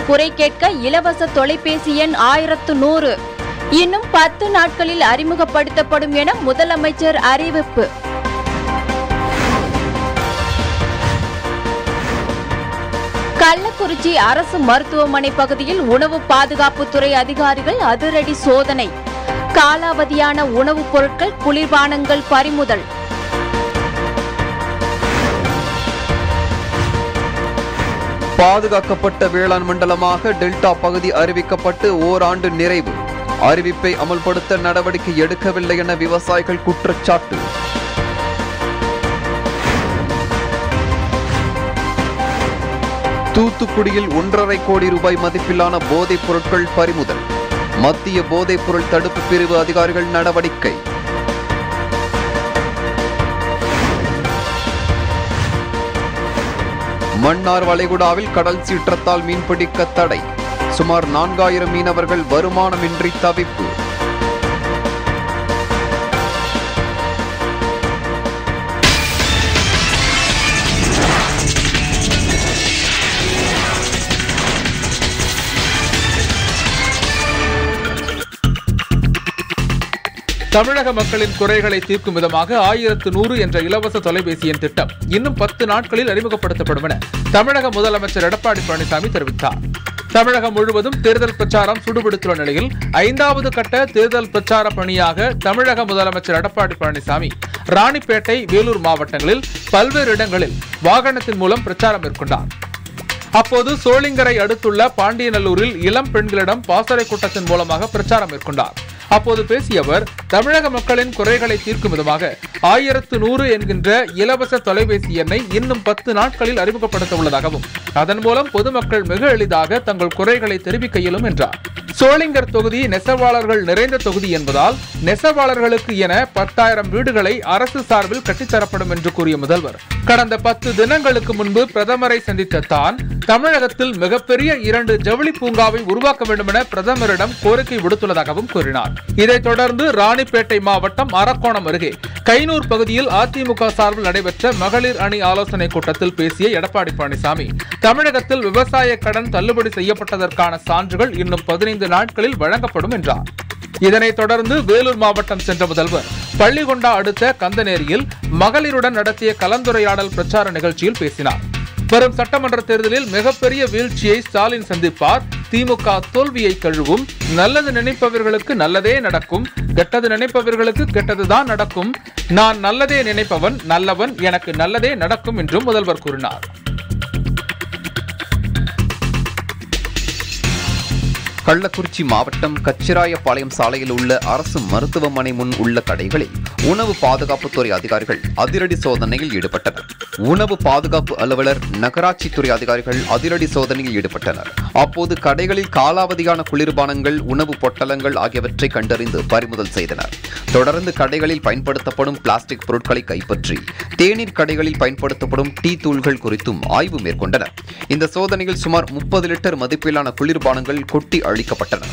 பொதுமக்களின் குறை கேட்க இலவச தொலைபேசி எண் ஆயிரத்து நூறு இன்னும் பத்து நாட்களில் அறிமுகப்படுத்தப்படும் என முதலமைச்சர் அறிவிப்பு கள்ளக்குறிச்சி அரசு மருத்துவமனை பகுதியில் உணவு பாதுகாப்புத்துறை அதிகாரிகள் அதிரடி சோதனை காலாவதியான உணவுப் பொருட்கள் குளிர்பானங்கள் பறிமுதல் பாதுகாக்கப்பட்ட வேளாண் மண்டலமாக டெல்டா பகுதி அறிவிக்கப்பட்டு ஓராண்டு நிறைவு அறிவிப்பை அமல்படுத்த நடவடிக்கை எடுக்கவில்லை என விவசாயிகள் குற்றச்சாட்டு தூத்துக்குடியில் ஒன்றரை கோடி ரூபாய் மதிப்பிலான போதைப் பொருட்கள் பறிமுதல் மத்திய போதைப் பொருள் தடுப்பு பிரிவு அதிகாரிகள் நடவடிக்கை மன்னார் வளைகுடாவில் கடல் சீற்றத்தால் மீன்பிடிக்க தடை சுமார் நான்காயிரம் மீனவர்கள் வருமானமின்றி தவிப்பு தமிழக மக்களின் குறைகளை தீர்க்கும் விதமாக ஆயிரத்து நூறு என்ற இலவச தொலைபேசி எண் திட்டம் இன்னும் பத்து நாட்களில் அறிமுகப்படுத்தப்படும் என தமிழக முதலமைச்சர் எடப்பாடி பழனிசாமி தெரிவித்தார் தமிழகம் முழுவதும் தேர்தல் பிரச்சாரம் சுடுபிடித்துள்ள நிலையில் ஐந்தாவது கட்ட தேர்தல் பிரச்சார பணியாக தமிழக முதலமைச்சர் எடப்பாடி பழனிசாமி ராணிப்பேட்டை வேலூர் மாவட்டங்களில் பல்வேறு இடங்களில் வாகனத்தின் மூலம் பிரச்சாரம் மேற்கொண்டார் அப்போது சோளிங்கரை அடுத்துள்ள பாண்டியநல்லூரில் இளம் பெண்களிடம் பாசறை கூட்டத்தின் மூலமாக பிரச்சாரம் மேற்கொண்டார் அப்போது பேசிய அவர் தமிழக மக்களின் குறைகளை தீர்க்கும் விதமாக ஆயிரத்து நூறு என்கின்ற இலவச தொலைபேசி எண்ணை இன்னும் பத்து நாட்களில் அறிமுகப்படுத்த உள்ளதாகவும் அதன் மூலம் பொதுமக்கள் மிக எளிதாக தங்கள் குறைகளை தெரிவிக்க இயலும் என்றார் சோளிங்கர் தொகுதி நெசவாளர்கள் நிறைந்த தொகுதி என்பதால் நெசவாளர்களுக்கு என பத்தாயிரம் வீடுகளை அரசு சார்பில் கட்டித்தரப்படும் என்று கூறிய முதல்வர் கடந்த பத்து தினங்களுக்கு முன்பு பிரதமரை சந்தித்த தான் தமிழகத்தில் மிகப்பெரிய இரண்டு ஜவுளி பூங்காவை உருவாக்க வேண்டும் என பிரதமரிடம் கோரிக்கை விடுத்துள்ளதாகவும் கூறினார் இதைத் தொடர்ந்து ராணிப்பேட்டை மாவட்டம் அரக்கோணம் அருகே கைனூர் பகுதியில் அதிமுக சார்பில் நடைபெற்ற மகளிர் அணி ஆலோசனை கூட்டத்தில் பேசிய எடப்பாடி பழனிசாமி தமிழகத்தில் விவசாய கடன் தள்ளுபடி செய்யப்பட்டதற்கான சான்றுகள் இன்னும் பதினைந்து நாட்களில் வழங்கப்படும் என்றார் இதனைத் தொடர்ந்து வேலூர் மாவட்டம் சென்ற முதல்வர் பள்ளிகொண்டா அடுத்த கந்தநேரியில் மகளிருடன் நடத்திய கலந்துரையாடல் பிரச்சார நிகழ்ச்சியில் பேசினார் வரும் சட்டமன்ற தேர்தலில் மிகப்பெரிய வீழ்ச்சியை ஸ்டாலின் சந்திப்பார் திமுக தோல்வியை கழுவும் நல்லது நினைப்பவர்களுக்கு நல்லதே நடக்கும் கெட்டது நினைப்பவர்களுக்கு கெட்டதுதான் நடக்கும் நான் நல்லதே நினைப்பவன் நல்லவன் எனக்கு நல்லதே நடக்கும் என்றும் முதல்வர் கூறினார் கள்ளக்குறிச்சி மாவட்டம் கச்சிராயபாளையம் சாலையில் உள்ள அரசு மருத்துவமனை முன் உள்ள கடைகளில் உணவு பாதுகாப்புத்துறை அதிகாரிகள் அதிரடி சோதனையில் ஈடுபட்டனர் உணவு பாதுகாப்பு அலுவலர் நகராட்சித்துறை அதிகாரிகள் அதிரடி சோதனையில் ஈடுபட்டனர் அப்போது கடைகளில் காலாவதியான குளிர்பானங்கள் உணவு பொட்டலங்கள் ஆகியவற்றை கண்டறிந்து பறிமுதல் செய்தனர் தொடர்ந்து கடைகளில் பயன்படுத்தப்படும் பிளாஸ்டிக் பொருட்களை கைப்பற்றி தேநீர் கடைகளில் பயன்படுத்தப்படும் டீ தூள்கள் குறித்தும் ஆய்வு மேற்கொண்டனர் இந்த சோதனையில் சுமார் முப்பது லிட்டர் மதிப்பிலான குளிர்பானங்கள் கொட்டி அழிக்கப்பட்டன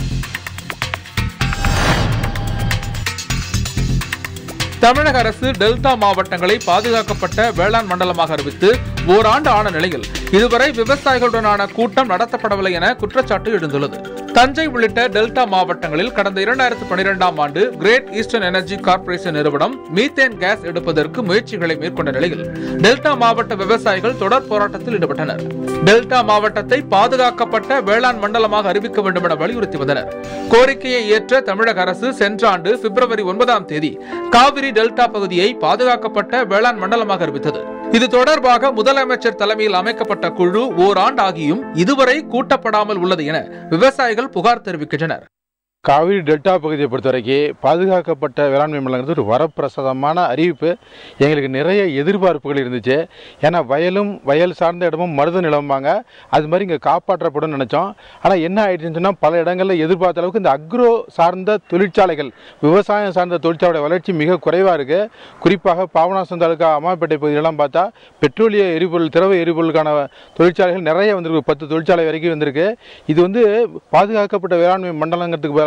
தமிழக அரசு டெல்டா மாவட்டங்களை பாதுகாக்கப்பட்ட வேளாண் மண்டலமாக அறிவித்து ஓராண்டு ஆன நிலையில் இதுவரை விவசாயிகளுடனான கூட்டம் நடத்தப்படவில்லை என குற்றச்சாட்டு எழுந்துள்ளது தஞ்சை உள்ளிட்ட டெல்டா மாவட்டங்களில் கடந்த இரண்டாயிரத்து பனிரெண்டாம் ஆண்டு கிரேட் ஈஸ்டர்ன் எனர்ஜி கார்ப்பரேஷன் நிறுவனம் மீத்தேன் கேஸ் எடுப்பதற்கு முயற்சிகளை மேற்கொண்ட நிலையில் டெல்டா மாவட்ட விவசாயிகள் தொடர் போராட்டத்தில் ஈடுபட்டனர் டெல்டா மாவட்டத்தை பாதுகாக்கப்பட்ட வேளாண் மண்டலமாக அறிவிக்க வேண்டும் என வலியுறுத்தி வந்தனர் கோரிக்கையை ஏற்ற தமிழக அரசு சென்ற ஆண்டு பிப்ரவரி ஒன்பதாம் தேதி காவிரி டெல்டா பகுதியை பாதுகாக்கப்பட்ட வேளாண் மண்டலமாக அறிவித்தது இது தொடர்பாக முதலமைச்சர் தலைமையில் அமைக்கப்பட்ட குழு ஓராண்டு ஆகியும் இதுவரை கூட்டப்படாமல் உள்ளது என விவசாயிகள் புகார் தெரிவிக்கின்றனர் காவிரி டெல்டா பகுதியை பொறுத்த வரைக்கும் பாதுகாக்கப்பட்ட வேளாண்மை மண்டலங்கிறது ஒரு வரப்பிரசாதமான அறிவிப்பு எங்களுக்கு நிறைய எதிர்பார்ப்புகள் இருந்துச்சு ஏன்னா வயலும் வயல் சார்ந்த இடமும் மருத நிலம்பாங்க அது மாதிரி இங்கே காப்பாற்றப்படும் நினச்சோம் ஆனால் என்ன ஆயிடுச்சுன்னு சொன்னால் பல இடங்களில் எதிர்பார்த்த அளவுக்கு இந்த அக்ரோ சார்ந்த தொழிற்சாலைகள் விவசாயம் சார்ந்த தொழிற்சாலை வளர்ச்சி மிக குறைவாக இருக்குது குறிப்பாக பாபநாசம் தாலுக்கா அம்மாப்பேட்டை பகுதியிலலாம் பார்த்தா பெட்ரோலிய எரிபொருள் திரவ எரிபொருளுக்கான தொழிற்சாலைகள் நிறைய வந்திருக்கு பத்து தொழிற்சாலை வரைக்கும் வந்திருக்கு இது வந்து பாதுகாக்கப்பட்ட வேளாண்மை மண்டலங்கிறதுக்கு பதிலாக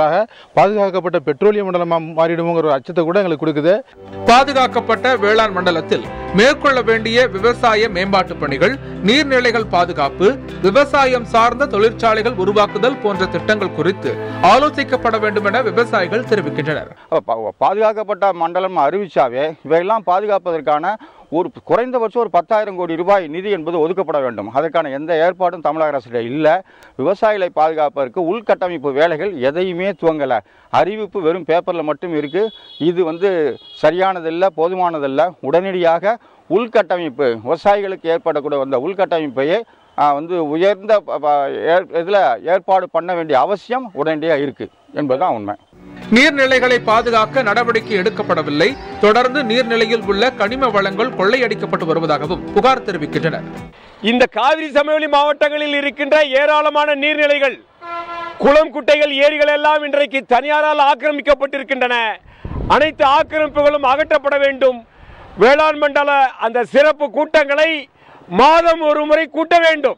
நாளாக பாதுகாக்கப்பட்ட பெட்ரோலிய மண்டலமாக மாறிடுமோங்கிற ஒரு அச்சத்தை கூட எங்களுக்கு கொடுக்குது பாதுகாக்கப்பட்ட வேளாண் மண்டலத்தில் மேற்கொள்ள வேண்டிய விவசாய மேம்பாட்டு பணிகள் நீர்நிலைகள் பாதுகாப்பு விவசாயம் சார்ந்த தொழிற்சாலைகள் உருவாக்குதல் போன்ற திட்டங்கள் குறித்து ஆலோசிக்கப்பட வேண்டும் என விவசாயிகள் தெரிவிக்கின்றனர் பா- பாதுகாக்கப்பட்ட மண்டலம் அறிவிச்சாவே இவையெல்லாம் பாதுகாப்பதற்கான ஒரு குறைந்தபட்சம் ஒரு பத்தாயிரம் கோடி ரூபாய் நிதி என்பது ஒதுக்கப்பட வேண்டும் அதற்கான எந்த ஏற்பாடும் தமிழக அரசிட இல்லை விவசாயிகளை பாதுகாப்பதற்கு உள்கட்டமைப்பு வேலைகள் எதையுமே துவங்கலை அறிவிப்பு வெறும் பேப்பரில் மட்டும் இருக்குது இது வந்து சரியானதில்லை போதுமானதில்லை உடனடியாக உள்கட்டமைப்பு விவசாயிகளுக்கு ஏற்படக்கூடிய அந்த உள்கட்டமைப்பையே ஆ, வந்து உயர்ந்த இதில் ஏற்பாடு பண்ண வேண்டிய அவசியம் உடனடியாக இருக்குது என்பதுதான் உண்மை நீர்நிலைகளை பாதுகாக்க நடவடிக்கை எடுக்கப்படவில்லை தொடர்ந்து நீர்நிலையில் உள்ள கனிம வளங்கள் கொள்ளையடிக்கப்பட்டு வருவதாகவும் புகார் தெரிவிக்கின்றனர் இந்த காவிரி சமவெளி மாவட்டங்களில் இருக்கின்ற ஏராளமான நீர்நிலைகள் குளம் குட்டைகள் ஏரிகள் எல்லாம் இன்றைக்கு தனியாரால் ஆக்கிரமிக்கப்பட்டிருக்கின்றன அனைத்து ஆக்கிரமிப்புகளும் அகற்றப்பட வேண்டும் வேளாண் மண்டல அந்த சிறப்பு கூட்டங்களை மாதம் ஒரு முறை கூட்ட வேண்டும்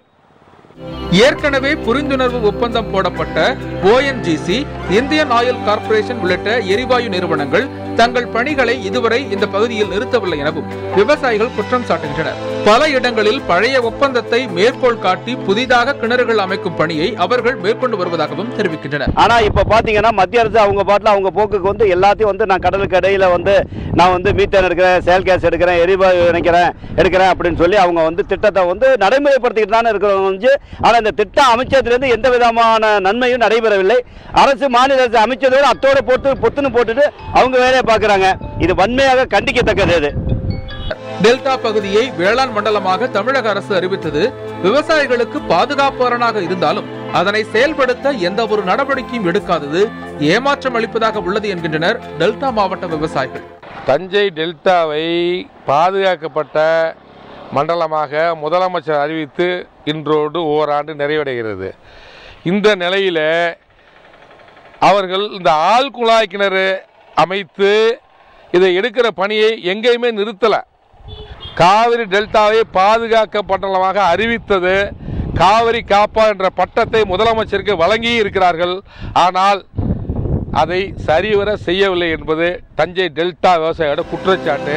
ஏற்கனவே புரிந்துணர்வு ஒப்பந்தம் போடப்பட்ட ஓஎன்ஜிசி இந்தியன் ஆயில் கார்ப்பரேஷன் உள்ளிட்ட எரிவாயு நிறுவனங்கள் தங்கள் பணிகளை இதுவரை இந்த பகுதியில் நிறுத்தவில்லை எனவும் விவசாயிகள் குற்றம் சாட்டுகின்றனர் பல இடங்களில் பழைய ஒப்பந்தத்தை மேற்கோள் காட்டி புதிதாக கிணறுகள் அமைக்கும் பணியை அவர்கள் மேற்கொண்டு வருவதாகவும் தெரிவிக்கின்றனர் ஆனா இப்ப பாத்தீங்கன்னா மத்திய அரசு அவங்க பாட்டில் அவங்க போக்குக்கு வந்து எல்லாத்தையும் வந்து நான் கடலுக்கு இடையில வந்து நான் வந்து மீத்தேன் எடுக்கிறேன் செயல் கேஸ் எடுக்கிறேன் எரிவாயு இணைக்கிறேன் எடுக்கிறேன் அப்படின்னு சொல்லி அவங்க வந்து திட்டத்தை வந்து நடைமுறைப்படுத்திக்கிட்டு தானே இருக்கிறவங்க வந்து ஆனா இந்த திட்டம் அமைச்சதுலேருந்து எந்த விதமான நன்மையும் நடைபெறவில்லை அரசு மாநில அரசு அமைச்சதோடு அத்தோட போட்டு பொத்துன்னு போட்டுட்டு அவங்க வேலையை பார்க்குறாங்க இது வன்மையாக கண்டிக்கத்தக்கது இது டெல்டா பகுதியை வேளாண் மண்டலமாக தமிழக அரசு அறிவித்தது விவசாயிகளுக்கு பாதுகாப்பு அரணாக இருந்தாலும் அதனை செயல்படுத்த எந்த ஒரு நடவடிக்கையும் எடுக்காதது ஏமாற்றம் அளிப்பதாக உள்ளது என்கின்றனர் டெல்டா மாவட்ட விவசாயிகள் தஞ்சை டெல்டாவை பாதுகாக்கப்பட்ட மண்டலமாக முதலமைச்சர் அறிவித்து இன்றோடு ஓராண்டு நிறைவடைகிறது இந்த நிலையில் அவர்கள் இந்த ஆள் குழாய் கிணறு அமைத்து இதை எடுக்கிற பணியை எங்கேயுமே நிறுத்தலை காவிரி டெல்டாவை பாதுகாக்க மண்டலமாக அறிவித்தது காவிரி காப்பா என்ற பட்டத்தை முதலமைச்சருக்கு வழங்கி இருக்கிறார்கள் ஆனால் அதை சரிவர செய்யவில்லை என்பது தஞ்சை டெல்டா விவசாயியோட குற்றச்சாட்டு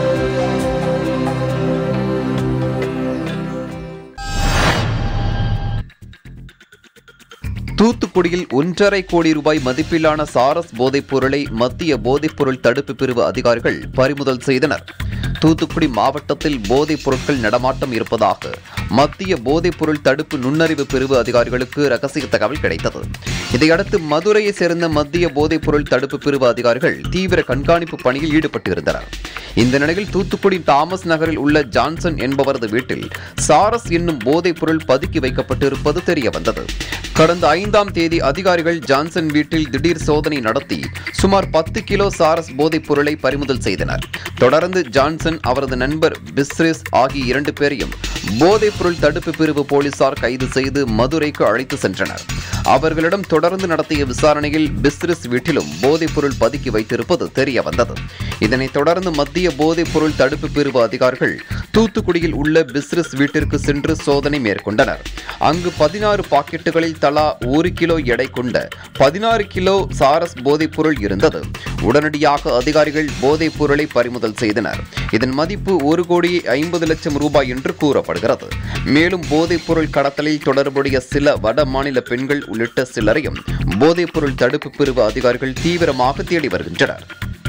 தூத்துக்குடியில் ஒன்றரை கோடி ரூபாய் மதிப்பிலான சாரஸ் போதைப் பொருளை மத்திய போதைப் பொருள் தடுப்பு பிரிவு அதிகாரிகள் பறிமுதல் செய்தனர் தூத்துக்குடி மாவட்டத்தில் போதைப் பொருட்கள் நடமாட்டம் இருப்பதாக மத்திய போதைப் பொருள் தடுப்பு நுண்ணறிவு பிரிவு அதிகாரிகளுக்கு ரகசிய தகவல் கிடைத்தது இதையடுத்து மதுரையை சேர்ந்த மத்திய போதைப் பொருள் தடுப்பு பிரிவு அதிகாரிகள் தீவிர கண்காணிப்பு பணியில் ஈடுபட்டிருந்தனர் இந்த நிலையில் தூத்துக்குடி தாமஸ் நகரில் உள்ள ஜான்சன் என்பவரது வீட்டில் சாரஸ் என்னும் போதைப் பொருள் பதுக்கி வைக்கப்பட்டிருப்பது தெரிய வந்தது கடந்த ஐந்தாம் தேதி அதிகாரிகள் ஜான்சன் வீட்டில் திடீர் சோதனை நடத்தி சுமார் பத்து கிலோ சாரஸ் போதைப் பொருளை பறிமுதல் செய்தனர் தொடர்ந்து ஜான்சன் அவரது நண்பர் பிஸ்ரிஸ் ஆகிய இரண்டு பேரையும் போதைப் பொருள் தடுப்பு பிரிவு போலீசார் கைது செய்து மதுரைக்கு அழைத்து சென்றனர் அவர்களிடம் தொடர்ந்து நடத்திய விசாரணையில் பிஸ்ரிஸ் வீட்டிலும் போதைப் பொருள் பதுக்கி வைத்திருப்பது தெரிய வந்தது இதனைத் தொடர்ந்து மத்திய போதைப் பொருள் தடுப்பு பிரிவு அதிகாரிகள் தூத்துக்குடியில் உள்ள பிஸ்ரிஸ் வீட்டிற்கு சென்று சோதனை மேற்கொண்டனர் அங்கு பதினாறு பாக்கெட்டுகளில் தலா ஒரு கிலோ எடை கொண்ட பதினாறு கிலோ சாரஸ் போதைப் பொருள் இருந்தது உடனடியாக அதிகாரிகள் போதைப் பொருளை பறிமுதல் செய்தனர் இதன் மதிப்பு ஒரு கோடி ஐம்பது லட்சம் ரூபாய் என்று கூறப்படுகிறது மேலும் போதைப் பொருள் கடத்தலில் தொடர்புடைய சில வட மாநில பெண்கள் உள்ளிட்ட சிலரையும் போதைப் பொருள் தடுப்பு பிரிவு அதிகாரிகள் தீவிரமாக தேடி வருகின்றனர்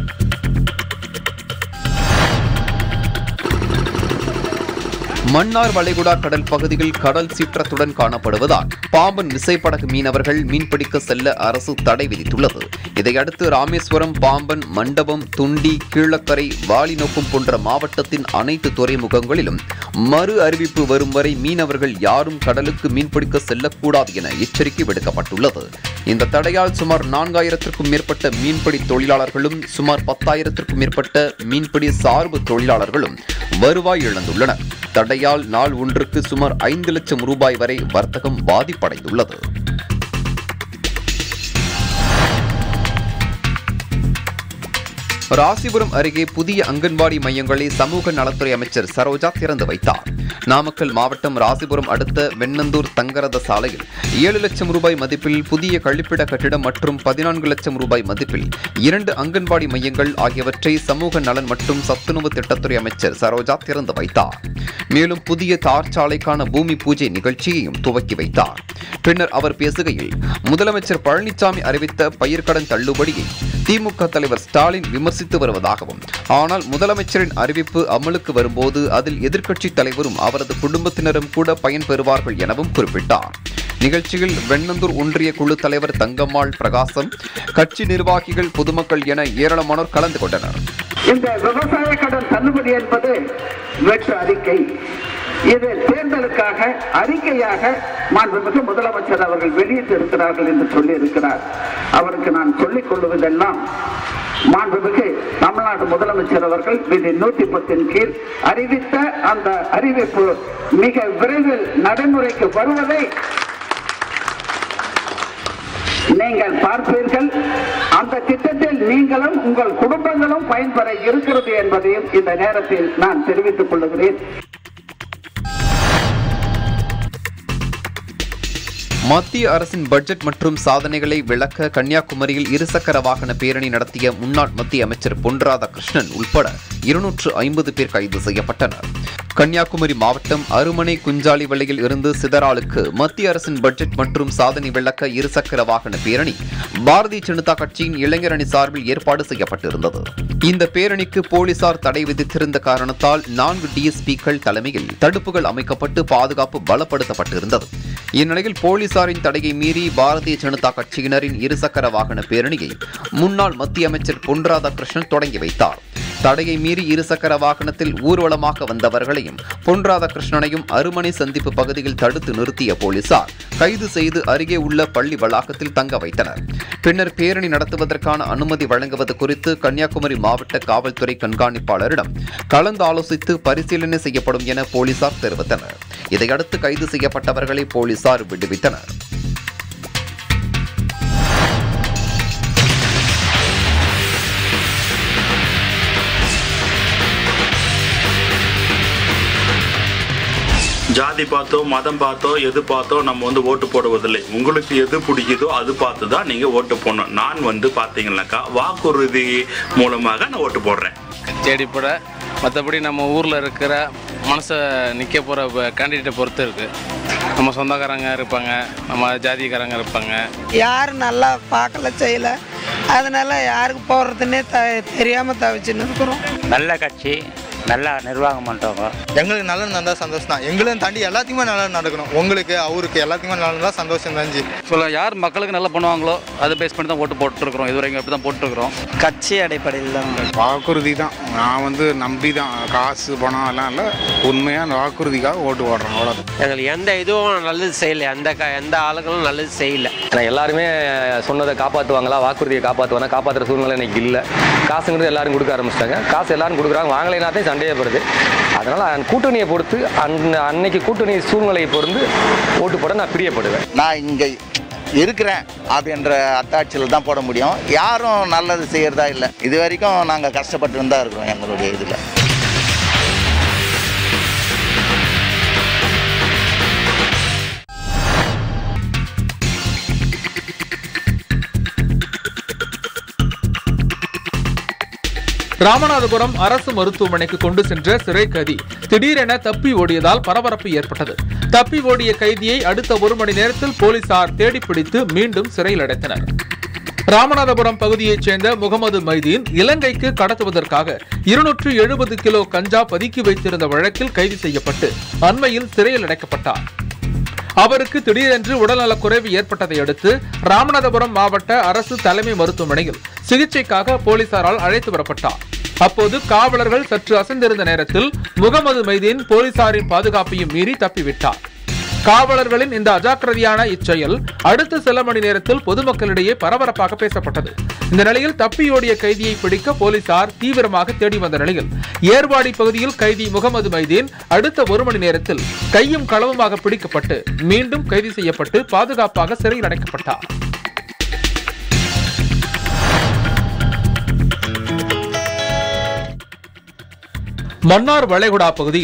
மன்னார் வளைகுடா கடல் பகுதியில் கடல் சீற்றத்துடன் காணப்படுவதால் பாம்பன் விசைப்படகு மீனவர்கள் மீன்பிடிக்க செல்ல அரசு தடை விதித்துள்ளது இதையடுத்து ராமேஸ்வரம் பாம்பன் மண்டபம் துண்டி கீழக்கரை வாலிநோக்கம் போன்ற மாவட்டத்தின் அனைத்து துறைமுகங்களிலும் மறு அறிவிப்பு வரும் வரை மீனவர்கள் யாரும் கடலுக்கு மீன்பிடிக்க செல்லக்கூடாது என எச்சரிக்கை விடுக்கப்பட்டுள்ளது இந்த தடையால் சுமார் நான்காயிரத்திற்கும் மேற்பட்ட மீன்பிடி தொழிலாளர்களும் சுமார் பத்தாயிரத்திற்கும் மேற்பட்ட மீன்பிடி சார்பு தொழிலாளர்களும் வருவாய் இழந்துள்ளனர் தடையால் நாள் ஒன்றுக்கு சுமார் ஐந்து லட்சம் ரூபாய் வரை வர்த்தகம் பாதிப்படைந்துள்ளது ராசிபுரம் அருகே புதிய அங்கன்வாடி மையங்களை சமூக நலத்துறை அமைச்சர் சரோஜா திறந்து வைத்தார் நாமக்கல் மாவட்டம் ராசிபுரம் அடுத்த வெண்ணந்தூர் தங்கரத சாலையில் ஏழு லட்சம் ரூபாய் மதிப்பில் புதிய கழிப்பிட கட்டிடம் மற்றும் பதினான்கு லட்சம் ரூபாய் மதிப்பில் இரண்டு அங்கன்வாடி மையங்கள் ஆகியவற்றை சமூக நலன் மற்றும் சத்துணவு திட்டத்துறை அமைச்சர் சரோஜா திறந்து வைத்தார் மேலும் புதிய தார் சாலைக்கான பூமி பூஜை நிகழ்ச்சியையும் துவக்கி வைத்தார் பின்னர் அவர் பேசுகையில் முதலமைச்சர் பழனிசாமி அறிவித்த பயிர்க்கடன் தள்ளுபடியை திமுக தலைவர் ஸ்டாலின் விமர்சித்து வருவதாகவும் ஆனால் முதலமைச்சரின் அறிவிப்பு அமலுக்கு வரும்போது அதில் எதிர்க்கட்சி தலைவரும் அவரது குடும்பத்தினரும் கூட பயன்பெறுவார்கள் எனவும் குறிப்பிட்டார் நிகழ்ச்சியில் வெண்ணந்தூர் ஒன்றிய குழு தலைவர் தங்கம்மாள் பிரகாசம் கட்சி நிர்வாகிகள் பொதுமக்கள் என ஏராளமானோர் கலந்து கொண்டனர் இந்த விவசாய கடன் தள்ளுபடி என்பது வெற்று அறிக்கை இது தேர்தலுக்காக அறிக்கையாக மாண்புமிகு முதலமைச்சர் அவர்கள் வெளியிட்டு இருக்கிறார்கள் என்று சொல்லி இருக்கிறார் அவருக்கு நான் சொல்லிக் கொள்வதெல்லாம் மாண்புமிகு தமிழ்நாடு முதலமைச்சர் அவர்கள் விதி நூத்தி பத்தின் கீழ் அறிவித்த அந்த அறிவிப்பு மிக விரைவில் நடைமுறைக்கு வருவதை நீங்கள் பார்ப்பீர்கள் அந்த திட்டத்தில் நீங்களும் உங்கள் குடும்பங்களும் பயன்பெற இருக்கிறது என்பதையும் இந்த நேரத்தில் நான் தெரிவித்துக் கொள்கிறேன் மத்திய அரசின் பட்ஜெட் மற்றும் சாதனைகளை விளக்க கன்னியாகுமரியில் இருசக்கர வாகன பேரணி நடத்திய முன்னாள் மத்திய அமைச்சர் பொன் ராதாகிருஷ்ணன் உட்பட இருநூற்று ஐம்பது பேர் கைது செய்யப்பட்டனர் கன்னியாகுமரி மாவட்டம் அருமனை குஞ்சாலி வழியில் இருந்து சிதறாலுக்கு மத்திய அரசின் பட்ஜெட் மற்றும் சாதனை விளக்க இருசக்கர வாகன பேரணி பாரதிய ஜனதா கட்சியின் இளைஞர் அணி சார்பில் ஏற்பாடு செய்யப்பட்டிருந்தது இந்த பேரணிக்கு போலீசார் தடை விதித்திருந்த காரணத்தால் நான்கு டிஎஸ்பிக்கள் தலைமையில் தடுப்புகள் அமைக்கப்பட்டு பாதுகாப்பு பலப்படுத்தப்பட்டிருந்தது இந்நிலையில் போலீசாரின் தடையை மீறி பாரதிய ஜனதா கட்சியினரின் இருசக்கர வாகன பேரணியை முன்னாள் மத்திய அமைச்சர் பொன் ராதாகிருஷ்ணன் தொடங்கி வைத்தார் தடையை மீறி இருசக்கர வாகனத்தில் ஊர்வலமாக வந்தவர்களையும் பொன் ராதாகிருஷ்ணனையும் அருமனை சந்திப்பு பகுதியில் தடுத்து நிறுத்திய போலீசார் கைது செய்து அருகே உள்ள பள்ளி வளாகத்தில் தங்க வைத்தனர் பின்னர் பேரணி நடத்துவதற்கான அனுமதி வழங்குவது குறித்து கன்னியாகுமரி மாவட்ட காவல்துறை கண்காணிப்பாளரிடம் கலந்து ஆலோசித்து பரிசீலனை செய்யப்படும் என போலீசார் தெரிவித்தனர் இதையடுத்து கைது செய்யப்பட்டவர்களை போலீசார் விடுவித்தனர் ஜாதி பார்த்தோ மதம் பார்த்தோ எது பார்த்தோ நம்ம வந்து ஓட்டு போடுவதில்லை உங்களுக்கு எது பிடிக்குதோ அது பார்த்து தான் நீங்கள் ஓட்டு போடணும் நான் வந்து பார்த்தீங்கன்னாக்கா வாக்குறுதி மூலமாக நான் ஓட்டு போடுறேன் தேடிப்பட மற்றபடி நம்ம ஊரில் இருக்கிற மனசை நிற்க போகிற கேண்டிடேட்டை பொறுத்து இருக்குது நம்ம சொந்தக்காரங்க இருப்பாங்க நம்ம ஜாதிக்காரங்க இருப்பாங்க யார் நல்லா பார்க்கல செய்யல அதனால யாருக்கு போடுறதுன்னே த தெரியாமல் தவிச்சுன்னு இருக்கிறோம் நல்ல கட்சி நல்லா நிர்வாகம் பண்ணுறவங்க எங்களுக்கு நல்லது நடந்தால் சந்தோஷம் தான் எங்களையும் தாண்டி எல்லாத்துக்குமே நல்லா நடக்கணும் உங்களுக்கு அவருக்கு எல்லாத்துக்குமே நல்லா இருந்தால் சந்தோஷம் தான்ஜி சொல்ல யார் மக்களுக்கு நல்லா பண்ணுவாங்களோ அதை பேஸ் பண்ணி தான் ஓட்டு போட்டுருக்குறோம் இது வரைக்கும் அப்படி தான் போட்டுருக்குறோம் கட்சி அடிப்படையில் தான் வாக்குறுதி தான் நான் வந்து நம்பி தான் காசு பணம் எல்லாம் இல்லை உண்மையான வாக்குறுதிக்காக ஓட்டு போடுறேன் அவ்வளோதான் எங்களுக்கு எந்த இதுவும் நல்லது செய்யலை எந்த க எந்த ஆளுங்களும் நல்லது செய்யல ஆனால் எல்லாருமே சொன்னதை காப்பாற்றுவாங்களா வாக்குறுதியை காப்பாற்றுவாங்க காப்பாற்றுற சூழ்நிலை இன்னைக்கு இல்லை காசுங்கிறது எல்லாரும் கொடுக்க ஆரம்பிச்சிட்டாங்க காசு எல்லாரும் கொடுக்குறாங்க வாங்கலைனாத்தையும் சந்தேகப்படுது அதனால் கூட்டணியை பொறுத்து அந்த அன்னைக்கு கூட்டணி சூழ்நிலையை பொறுத்து ஓட்டு போட நான் பிரியப்படுவேன் நான் இங்கே இருக்கிறேன் அப்படின்ற அத்தாட்சியில் தான் போட முடியும் யாரும் நல்லது செய்கிறதா இல்லை இது வரைக்கும் நாங்கள் கஷ்டப்பட்டு தான் இருக்கிறோம் எங்களுடைய இதில் ராமநாதபுரம் அரசு மருத்துவமனைக்கு கொண்டு சென்ற சிறை கைதி திடீரென தப்பி ஓடியதால் பரபரப்பு ஏற்பட்டது தப்பி ஓடிய கைதியை அடுத்த ஒரு மணி நேரத்தில் போலீசார் தேடிப்பிடித்து மீண்டும் சிறையில் அடைத்தனர் ராமநாதபுரம் பகுதியைச் சேர்ந்த முகமது மைதீன் இலங்கைக்கு கடத்துவதற்காக இருநூற்று எழுபது கிலோ கஞ்சா பதுக்கி வைத்திருந்த வழக்கில் கைது செய்யப்பட்டு அண்மையில் சிறையில் அடைக்கப்பட்டார் அவருக்கு திடீரென்று உடல்நலக் குறைவு ஏற்பட்டதை அடுத்து ராமநாதபுரம் மாவட்ட அரசு தலைமை மருத்துவமனையில் சிகிச்சைக்காக போலீசாரால் அழைத்து வரப்பட்டார் அப்போது காவலர்கள் சற்று அசந்திருந்த நேரத்தில் முகமது மைதீன் போலீசாரின் பாதுகாப்பையும் மீறி தப்பிவிட்டார் காவலர்களின் இந்த அஜாக்கிரதையான இச்செயல் அடுத்த சில மணி நேரத்தில் பொதுமக்களிடையே பரபரப்பாக பேசப்பட்டது இந்த நிலையில் தப்பியோடிய கைதியை பிடிக்க போலீசார் தீவிரமாக தேடி வந்த நிலையில் ஏர்வாடி பகுதியில் கைதி முகமது மைதீன் அடுத்த ஒரு மணி நேரத்தில் கையும் களவுமாக பிடிக்கப்பட்டு மீண்டும் கைது செய்யப்பட்டு பாதுகாப்பாக சிறையில் அடைக்கப்பட்டார் மன்னார் வளைகுடா பகுதியில்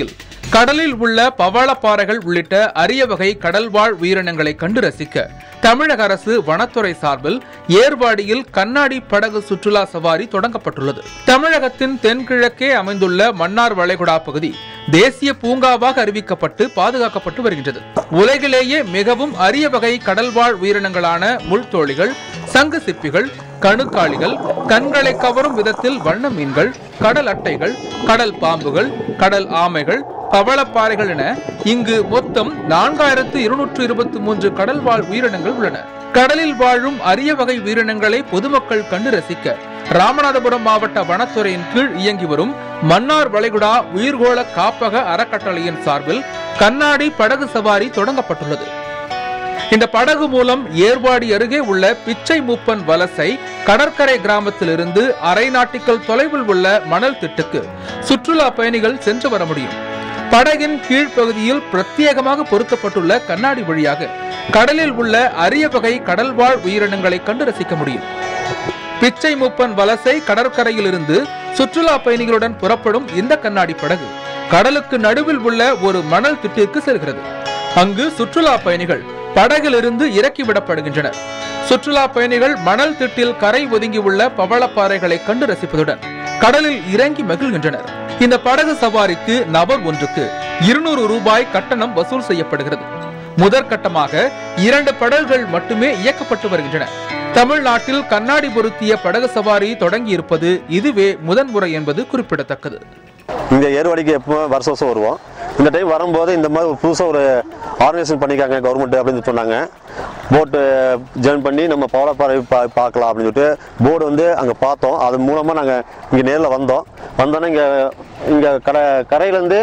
கடலில் உள்ள பவளப்பாறைகள் உள்ளிட்ட அரிய வகை கடல்வாழ் உயிரினங்களை கண்டு ரசிக்க தமிழக அரசு வனத்துறை சார்பில் ஏர்வாடியில் கண்ணாடி படகு சுற்றுலா சவாரி தொடங்கப்பட்டுள்ளது தமிழகத்தின் தென்கிழக்கே அமைந்துள்ள மன்னார் வளைகுடா பகுதி தேசிய பூங்காவாக அறிவிக்கப்பட்டு பாதுகாக்கப்பட்டு வருகின்றது உலகிலேயே மிகவும் அரிய வகை கடல்வாழ் உயிரினங்களான முள்தோழிகள் சங்கு சிப்பிகள் கணுக்காளிகள் கண்களை கவரும் விதத்தில் வண்ண மீன்கள் கடல் அட்டைகள் கடல் பாம்புகள் கடல் ஆமைகள் பவளப்பாறைகள் என இங்கு மொத்தம் நான்காயிரத்து இருநூற்று இருபத்தி மூன்று கடல்வாழ் உயிரினங்கள் உள்ளன கடலில் வாழும் அரிய வகை உயிரினங்களை பொதுமக்கள் கண்டு ரசிக்க ராமநாதபுரம் மாவட்ட வனத்துறையின் கீழ் இயங்கி வரும் மன்னார் வளைகுடா உயிர்கோள காப்பக அறக்கட்டளையின் சார்பில் கண்ணாடி படகு சவாரி தொடங்கப்பட்டுள்ளது இந்த படகு மூலம் ஏர்வாடி அருகே உள்ள பிச்சை மூப்பன் வலசை கடற்கரை கிராமத்திலிருந்து அரை நாட்டிக்கல் தொலைவில் உள்ள மணல் திட்டுக்கு சுற்றுலா பயணிகள் சென்று வர முடியும் படகின் கீழ்ப்பகுதியில் பிரத்யேகமாக பொருத்தப்பட்டுள்ள கண்ணாடி வழியாக கடலில் உள்ள அரிய வகை கடல்வாழ் உயிரினங்களை கண்டு ரசிக்க முடியும் பிச்சை மூப்பன் வலசை கடற்கரையிலிருந்து சுற்றுலா பயணிகளுடன் புறப்படும் இந்த கண்ணாடி படகு கடலுக்கு நடுவில் உள்ள ஒரு மணல் திட்டிற்கு செல்கிறது அங்கு சுற்றுலா பயணிகள் படகிலிருந்து இறக்கி விடப்படுகின்றனர் சுற்றுலா பயணிகள் மணல் திட்டில் கரை ஒதுங்கியுள்ள பவளப்பாறைகளை கண்டு ரசிப்பதுடன் கடலில் இறங்கி மகிழ்கின்றனர் இந்த படகு சவாரிக்கு நபர் ஒன்றுக்கு இருநூறு ரூபாய் கட்டணம் வசூல் செய்யப்படுகிறது முதற்கட்டமாக இரண்டு படகுகள் மட்டுமே இயக்கப்பட்டு வருகின்றன தமிழ்நாட்டில் கண்ணாடி பொருத்திய படகு சவாரி தொடங்கி இருப்பது இதுவே முதன்முறை என்பது குறிப்பிடத்தக்கது இங்கே ஏர்வாடிக்கு எப்போ வருஷம் வருஷம் வருவோம் இந்த டைம் வரும்போது இந்த மாதிரி ஒரு புதுசாக ஒரு ஆர்கனைசேஷன் பண்ணியிருக்காங்க கவர்மெண்ட் அப்படின்னு சொன்னாங்க போட்டு ஜாயின் பண்ணி நம்ம பவளப்பாறை பா பார்க்கலாம் அப்படின்னு சொல்லிட்டு போர்டு வந்து அங்கே பார்த்தோம் அது மூலமாக நாங்கள் இங்கே நேரில் வந்தோம் வந்தோன்னே இங்கே இங்கே கரை கரையிலேருந்து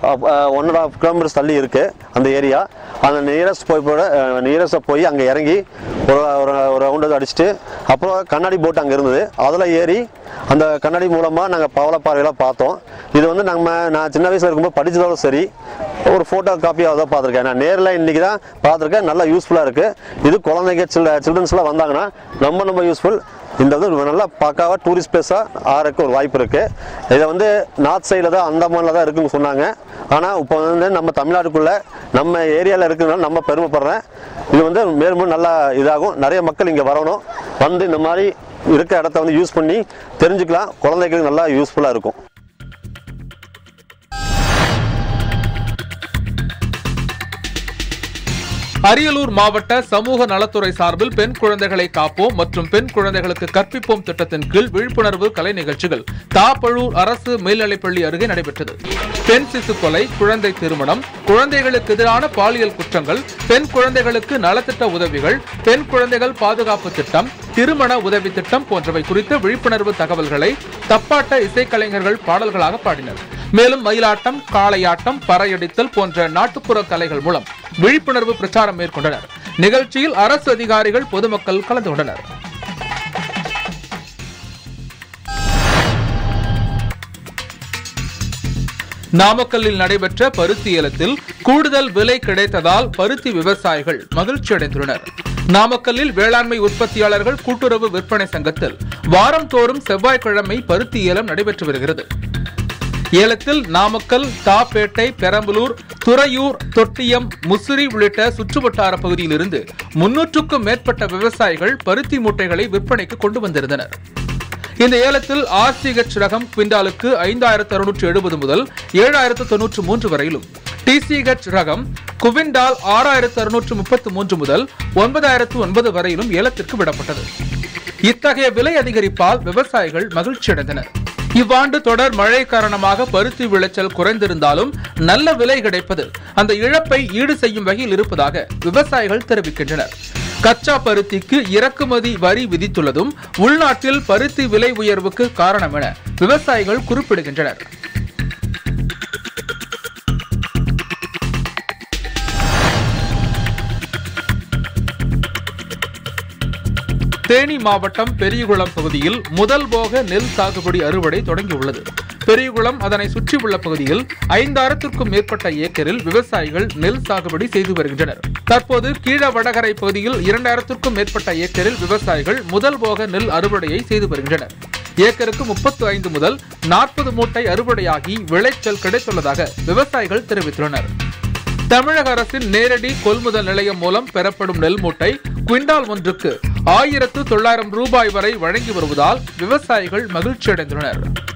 ஒன் அண்ட் ஆஃப் கிலோமீட்டர்ஸ் தள்ளி இருக்குது அந்த ஏரியா அந்த நியரஸ்ட் போய் போட நியரஸ்ட்டாக போய் அங்கே இறங்கி ஒரு ஒரு ஒரு ரவுண்டு அடிச்சுட்டு அப்புறம் கண்ணாடி போட் அங்கே இருந்தது அதில் ஏறி அந்த கண்ணாடி மூலமாக நாங்கள் பவளப்பாறையெல்லாம் பார்த்தோம் இது வந்து நம்ம நான் சின்ன வயசில் இருக்கும்போது படித்ததோட சரி ஒரு ஃபோட்டோ காப்பியாக தான் பார்த்துருக்கேன் நான் நேரில் இன்றைக்கி தான் பார்த்துருக்கேன் நல்லா யூஸ்ஃபுல்லாக இருக்குது இது குழந்தைங்க சில்ல சில்ட்ரன்ஸ்லாம் வந்தாங்கன்னா ரொம்ப ரொம்ப யூஸ்ஃபுல் இந்த வந்து நல்லா பக்காவாக டூரிஸ்ட் பிளேஸாக ஆறக்கு ஒரு வாய்ப்பு இருக்குது இதை வந்து நார்த் சைடில் தான் அந்தமானில் தான் இருக்குன்னு சொன்னாங்க ஆனால் இப்போ வந்து நம்ம தமிழ்நாட்டுக்குள்ளே நம்ம ஏரியாவில் இருக்கிறதுனால நம்ம பெருமைப்படுறேன் இது வந்து மேலும் நல்லா இதாகும் நிறைய மக்கள் இங்கே வரணும் வந்து இந்த மாதிரி இருக்க இடத்த வந்து யூஸ் பண்ணி தெரிஞ்சுக்கலாம் குழந்தைகளுக்கு நல்லா யூஸ்ஃபுல்லாக இருக்கும் அரியலூர் மாவட்ட சமூக நலத்துறை சார்பில் பெண் குழந்தைகளை காப்போம் மற்றும் பெண் குழந்தைகளுக்கு கற்பிப்போம் திட்டத்தின் கீழ் விழிப்புணர்வு கலை நிகழ்ச்சிகள் தாப்பழூர் அரசு மேல்நிலைப்பள்ளி அருகே நடைபெற்றது பெண் சிசு கொலை குழந்தை திருமணம் குழந்தைகளுக்கு எதிரான பாலியல் குற்றங்கள் பெண் குழந்தைகளுக்கு நலத்திட்ட உதவிகள் பெண் குழந்தைகள் பாதுகாப்பு திட்டம் திருமண உதவி திட்டம் போன்றவை குறித்த விழிப்புணர்வு தகவல்களை தப்பாட்ட இசைக்கலைஞர்கள் பாடல்களாக பாடினர் மேலும் மயிலாட்டம் காளையாட்டம் பறையடித்தல் போன்ற நாட்டுப்புற கலைகள் மூலம் விழிப்புணர்வு பிரச்சாரம் மேற்கொண்டனர் நிகழ்ச்சியில் அரசு அதிகாரிகள் பொதுமக்கள் கலந்து கொண்டனர் நாமக்கல்லில் நடைபெற்ற பருத்தி ஏலத்தில் கூடுதல் விலை கிடைத்ததால் பருத்தி விவசாயிகள் மகிழ்ச்சி அடைந்துள்ளனர் நாமக்கல்லில் வேளாண்மை உற்பத்தியாளர்கள் கூட்டுறவு விற்பனை சங்கத்தில் வாரந்தோறும் செவ்வாய்க்கிழமை பருத்தி ஏலம் நடைபெற்று வருகிறது ஏலத்தில் நாமக்கல் தாப்பேட்டை பெரம்பலூர் துறையூர் தொட்டியம் முசிறி உள்ளிட்ட சுற்றுவட்டார பகுதியிலிருந்து முன்னூற்றுக்கும் மேற்பட்ட விவசாயிகள் பருத்தி மூட்டைகளை விற்பனைக்கு கொண்டு வந்திருந்தனர் இந்த ஏலத்தில் ஆர்சிஹெச் ரகம் குவிண்டாலுக்கு ஐந்தாயிரத்து அறுநூற்று எழுபது முதல் ஏழாயிரத்து தொன்னூற்று மூன்று வரையிலும் டிசிஹெச் ரகம் குவிண்டால் ஆறாயிரத்து அறுநூற்று முப்பத்து மூன்று முதல் ஒன்பதாயிரத்து ஒன்பது வரையிலும் ஏலத்திற்கு விடப்பட்டது இத்தகைய விலை அதிகரிப்பால் விவசாயிகள் மகிழ்ச்சி அடைந்தனர் இவ்வாண்டு தொடர் மழை காரணமாக பருத்தி விளைச்சல் குறைந்திருந்தாலும் நல்ல விலை கிடைப்பது அந்த இழப்பை ஈடு செய்யும் வகையில் இருப்பதாக விவசாயிகள் தெரிவிக்கின்றனர் கச்சா பருத்திக்கு இறக்குமதி வரி விதித்துள்ளதும் உள்நாட்டில் பருத்தி விலை உயர்வுக்கு காரணம் என விவசாயிகள் குறிப்பிடுகின்றனர் தேனி மாவட்டம் பெரியகுளம் பகுதியில் முதல் போக நெல் சாகுபடி அறுவடை தொடங்கியுள்ளது பெரியகுளம் அதனை சுற்றியுள்ள பகுதியில் ஐந்தாயிரத்திற்கும் மேற்பட்ட ஏக்கரில் விவசாயிகள் நெல் சாகுபடி செய்து வருகின்றனர் தற்போது கீழ வடகரை பகுதியில் இரண்டாயிரத்திற்கும் மேற்பட்ட ஏக்கரில் விவசாயிகள் முதல் போக நெல் அறுவடையை செய்து வருகின்றனர் ஏக்கருக்கு முப்பத்து ஐந்து முதல் நாற்பது மூட்டை அறுவடையாகி விளைச்சல் கிடைத்துள்ளதாக விவசாயிகள் தெரிவித்துள்ளனர் தமிழக அரசின் நேரடி கொள்முதல் நிலையம் மூலம் பெறப்படும் நெல் மூட்டை குவிண்டால் ஒன்றுக்கு ஆயிரத்து தொள்ளாயிரம் ரூபாய் வரை வழங்கி வருவதால் விவசாயிகள் மகிழ்ச்சி அடைந்துள்ளனர்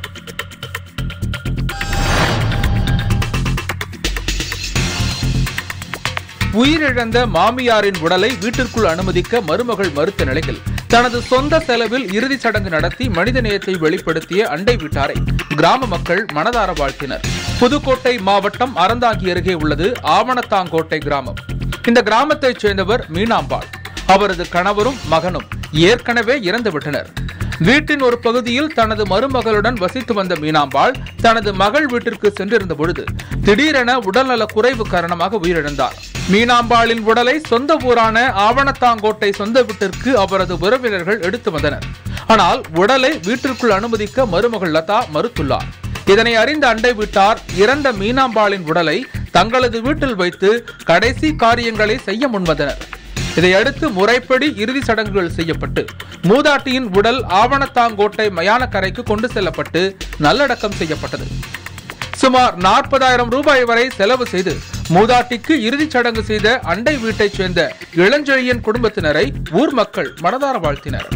உயிரிழந்த மாமியாரின் உடலை வீட்டிற்குள் அனுமதிக்க மருமகள் மறுத்த நிலையில் தனது சொந்த செலவில் இறுதிச் சடங்கு நடத்தி மனிதநேயத்தை வெளிப்படுத்திய அண்டை வீட்டாரை கிராம மக்கள் மனதார வாழ்த்தினர் புதுக்கோட்டை மாவட்டம் அறந்தாங்கி அருகே உள்ளது ஆவணத்தாங்கோட்டை கிராமம் இந்த கிராமத்தைச் சேர்ந்தவர் மீனாம்பாள் அவரது கணவரும் மகனும் ஏற்கனவே இறந்துவிட்டனர் வீட்டின் ஒரு பகுதியில் தனது மருமகளுடன் வசித்து வந்த மீனாம்பாள் தனது மகள் வீட்டிற்கு சென்றிருந்த பொழுது திடீரென உடல்நல குறைவு காரணமாக உயிரிழந்தார் மீனாம்பாளின் உடலை சொந்த ஊரான ஆவணத்தாங்கோட்டை சொந்த வீட்டிற்கு அவரது உறவினர்கள் எடுத்து வந்தனர் ஆனால் உடலை வீட்டிற்குள் அனுமதிக்க மருமகள் லதா மறுத்துள்ளார் இதனை அறிந்த அண்டை வீட்டார் இறந்த மீனாம்பாளின் உடலை தங்களது வீட்டில் வைத்து கடைசி காரியங்களை செய்ய முன்வந்தனர் இதையடுத்து முறைப்படி இறுதி சடங்குகள் செய்யப்பட்டு மூதாட்டியின் உடல் ஆவணத்தாங்கோட்டை மயானக்கரைக்கு கொண்டு செல்லப்பட்டு நல்லடக்கம் செய்யப்பட்டது சுமார் நாற்பதாயிரம் ரூபாய் வரை செலவு செய்து மூதாட்டிக்கு இறுதிச் சடங்கு செய்த அண்டை வீட்டைச் சேர்ந்த இளஞ்செழியன் குடும்பத்தினரை ஊர் மக்கள் மனதார வாழ்த்தினர்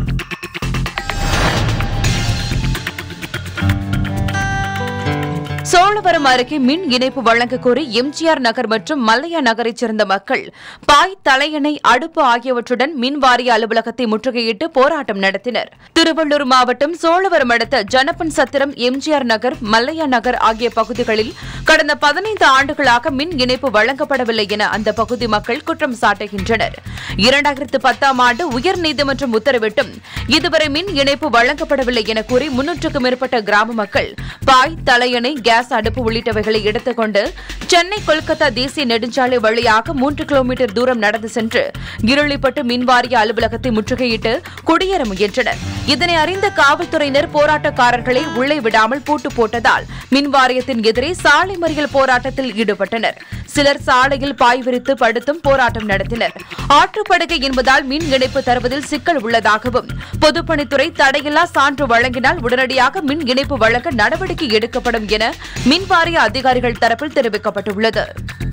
சோழவரம் அருகே மின் இணைப்பு வழங்க கோரி எம்ஜிஆர் நகர் மற்றும் மல்லையா நகரைச் சேர்ந்த மக்கள் பாய் தலையணை அடுப்பு ஆகியவற்றுடன் மின் வாரிய அலுவலகத்தை முற்றுகையிட்டு போராட்டம் நடத்தினர் திருவள்ளூர் மாவட்டம் சோழவரம் அடுத்த ஜனப்பன் சத்திரம் எம்ஜிஆர் நகர் மல்லையா நகர் ஆகிய பகுதிகளில் கடந்த பதினைந்து ஆண்டுகளாக மின் இணைப்பு வழங்கப்படவில்லை என அந்த பகுதி மக்கள் குற்றம் சாட்டுகின்றனர் இரண்டாயிரத்து பத்தாம் ஆண்டு உயர்நீதிமன்றம் உத்தரவிட்டும் இதுவரை மின் இணைப்பு வழங்கப்படவில்லை என கூறி முன்னூற்றுக்கும் மேற்பட்ட கிராம மக்கள் பாய் தலையணை கேஸ் அடுப்பு உள்ளிட்டவைகளை எடுத்துக்கொண்டு சென்னை கொல்கத்தா தேசிய நெடுஞ்சாலை வழியாக மூன்று கிலோமீட்டர் தூரம் நடந்து சென்று இருளிப்பட்டு மின்வாரிய அலுவலகத்தை முற்றுகையிட்டு குடியேற முயன்றனர் இதனை அறிந்த காவல்துறையினர் போராட்டக்காரர்களை உள்ளே விடாமல் பூட்டு போட்டதால் மின்வாரியத்தின் எதிரே சாலை மறியல் போராட்டத்தில் ஈடுபட்டனர் சிலர் சாலையில் பாய் விரித்து படுத்தும் போராட்டம் நடத்தினர் ஆற்றுப்படுகை என்பதால் மின் இணைப்பு தருவதில் சிக்கல் உள்ளதாகவும் பொதுப்பணித்துறை தடையில்லா சான்று வழங்கினால் உடனடியாக மின் இணைப்பு வழங்க நடவடிக்கை எடுக்கப்படும் என மின்வாரிய அதிகாரிகள் தரப்பில் தெரிவிக்கப்பட்டுள்ளது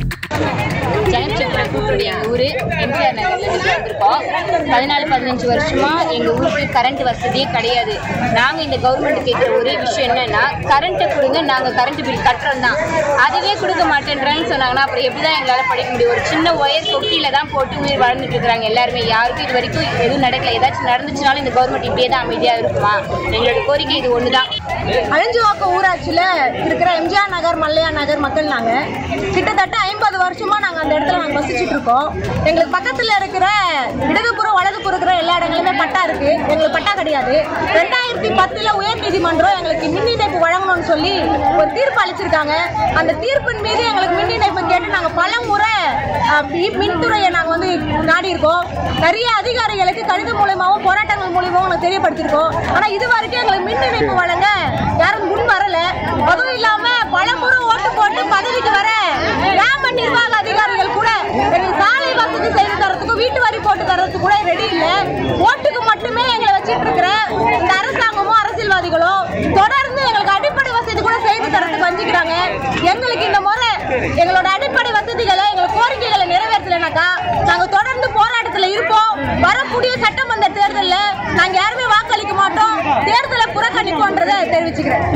ஜெயச்சந்திர கூட்டுறவு எங்கள் ஊர் எம்ஜிஆர் நகர்லேருந்து வந்திருக்கோம் பதினாலு பதினஞ்சு வருஷமா எங்கள் ஊருக்கு கரண்ட் வசதியே கிடையாது நாங்கள் இந்த கவர்மெண்ட் கேட்குற ஒரே விஷயம் என்னன்னா கரண்ட்டை கொடுங்க நாங்கள் கரண்ட் பில் கட்டுறோம் தான் அதுவே கொடுக்க மாட்டேன்றாங்கன்னு சொன்னாங்கன்னா அப்புறம் எப்படி தான் எங்களால் படிக்க முடியும் ஒரு சின்ன ஒயர் தொட்டியில தான் போட்டு உயிர் வாழ்ந்துட்டு இருக்கிறாங்க எல்லாருமே யாருக்கும் இது வரைக்கும் எதுவும் நடக்கல ஏதாச்சும் நடந்துச்சுனாலும் இந்த கவர்மெண்ட் இப்படியே தான் அமைதியாக இருக்குமா எங்களோட கோரிக்கை இது ஒன்று தான் அழிஞ்சுவாக்கம் ஊராட்சியில் இருக்கிற எம்ஜிஆர் நகர் மல்லையா நகர் மக்கள் நாங்கள் கிட்டத்தட்ட ஐம்பது வருஷமாக நாங்கள் அந்த இடத்துல நாங்கள் வசிச்சுட்டு இருக்கோம் எங்களுக்கு பக்கத்தில் இருக்கிற இடதுபுறம் வலதுபுறம் இருக்கிற எல்லா இடங்களுமே பட்டா இருக்கு எங்களுக்கு பட்டா கிடையாது ரெண்டாயிரத்தி பத்தில் உயர்நீதிமன்றம் எங்களுக்கு மின் இணைப்பு வழங்கணும்னு சொல்லி ஒரு தீர்ப்பு அளிச்சிருக்காங்க அந்த தீர்ப்பின் மீது எங்களுக்கு மின் இணைப்பு கேட்டு நாங்கள் பல முறை அஹ், மி- மின்துறையை நாங்கள் வந்து நாடி இருக்கோம் நிறைய அதிகாரிகளுக்கு கடிதம் மூலயமாவும் போராட்டங்கள் மூலியமாவும் நாங்கள் தெரியப்படுத்தியிருக்கோம் ஆனால் இது வரைக்கும் எங்களுக்கு மின் இணைப்பு வழங்க யாரும் முன் வரல அதுவும் இல்லாம பல முறை ஓட்டு போட்டு பதவிக்கு வர கிராம நிர்வாக அதிகாரிகள் கூட எங்களுக்கு சாலை வசதி செய்து தரத்துக்கும் வீட்டு வரி போட்டு தரத்துக்கு கூட ரெடி இல்லை ஓட்டுக்கு மட்டுமே எங்களை வச்சிட்டு இருக்கிற இந்த அரசாங்கமும் அரசியல்வாதிகளும் தொடர்ந்து எங்களுக்கு அடிப்படை வசதி கூட செய்து தரத்துக்கு வஞ்சிக்கிறாங்க எங்களுக்கு இந்த முறை எங்களோட அடிப்படை வசதிகளை எங்கள் கோரிக்கைகளை நிறைவேற்றலைனாக்கா நாங்கள் தொடர்ந்து போராட்டத்தில் இருப்போம் வரக்கூடிய சட்டமன்ற தேர்தலில் நாங்கள் யாருமே வாக்களிக்க மாட்டோம் தேர்தலை புறக்கணிப்போன்றதை தெரிவிச்சுக்கிறேன்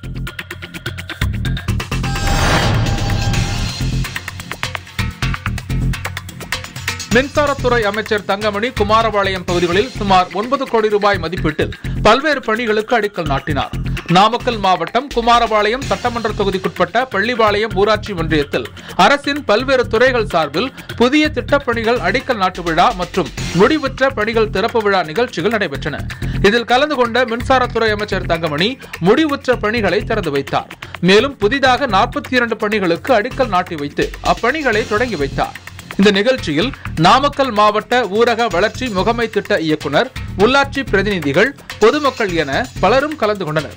மின்சாரத்துறை அமைச்சர் தங்கமணி குமாரபாளையம் பகுதிகளில் சுமார் ஒன்பது கோடி ரூபாய் மதிப்பீட்டில் பல்வேறு பணிகளுக்கு அடிக்கல் நாட்டினார் நாமக்கல் மாவட்டம் குமாரபாளையம் சட்டமன்ற தொகுதிக்குட்பட்ட பள்ளிபாளையம் ஊராட்சி ஒன்றியத்தில் அரசின் பல்வேறு துறைகள் சார்பில் புதிய திட்டப்பணிகள் அடிக்கல் நாட்டு விழா மற்றும் முடிவுற்ற பணிகள் திறப்பு விழா நிகழ்ச்சிகள் நடைபெற்றன இதில் கலந்து கொண்ட மின்சாரத்துறை அமைச்சர் தங்கமணி முடிவுற்ற பணிகளை திறந்து வைத்தார் மேலும் புதிதாக நாற்பத்தி இரண்டு பணிகளுக்கு அடிக்கல் நாட்டி வைத்து அப்பணிகளை தொடங்கி வைத்தார் இந்த நிகழ்ச்சியில் நாமக்கல் மாவட்ட ஊரக வளர்ச்சி முகமை திட்ட இயக்குனர் உள்ளாட்சி பிரதிநிதிகள் பொதுமக்கள் என பலரும் கலந்து கொண்டனர்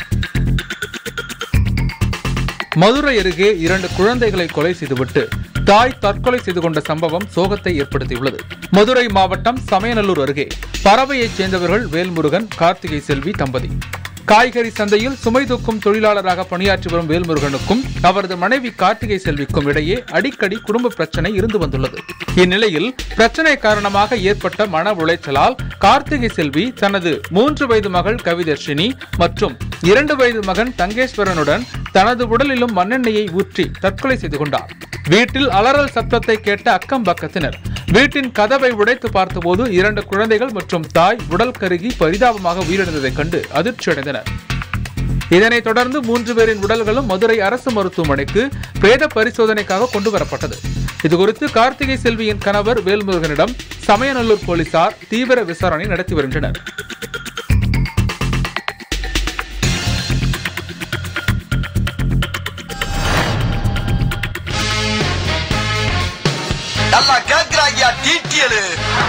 மதுரை அருகே இரண்டு குழந்தைகளை கொலை செய்துவிட்டு தாய் தற்கொலை செய்து கொண்ட சம்பவம் சோகத்தை ஏற்படுத்தியுள்ளது மதுரை மாவட்டம் சமயநல்லூர் அருகே பறவையைச் சேர்ந்தவர்கள் வேல்முருகன் கார்த்திகை செல்வி தம்பதி காய்கறி சந்தையில் சுமை தூக்கும் தொழிலாளராக பணியாற்றி வரும் வேல்முருகனுக்கும் அவரது மனைவி கார்த்திகை செல்விக்கும் இடையே அடிக்கடி குடும்ப பிரச்சனை இருந்து வந்துள்ளது இந்நிலையில் பிரச்சனை காரணமாக ஏற்பட்ட மன உளைச்சலால் கார்த்திகை செல்வி தனது மூன்று வயது மகள் கவிதர்ஷினி மற்றும் இரண்டு வயது மகன் தங்கேஸ்வரனுடன் தனது உடலிலும் மண்ணெண்ணெயை ஊற்றி தற்கொலை செய்து கொண்டார் வீட்டில் அலறல் சப்தத்தை கேட்ட அக்கம் பக்கத்தினர் வீட்டின் கதவை உடைத்து பார்த்தபோது இரண்டு குழந்தைகள் மற்றும் தாய் உடல் கருகி பரிதாபமாக உயிரிழந்ததைக் கண்டு அதிர்ச்சியடைந்தனர் இதனைத் தொடர்ந்து மூன்று பேரின் உடல்களும் மதுரை அரசு மருத்துவமனைக்கு பிரேத பரிசோதனைக்காக கொண்டு வரப்பட்டது இதுகுறித்து கார்த்திகை செல்வியின் கணவர் வேல்முருகனிடம் சமயநல்லூர் போலீசார் தீவிர விசாரணை நடத்தி வருகின்றனர் நல்லா கேக்குறாங்கயா டீட்டியலு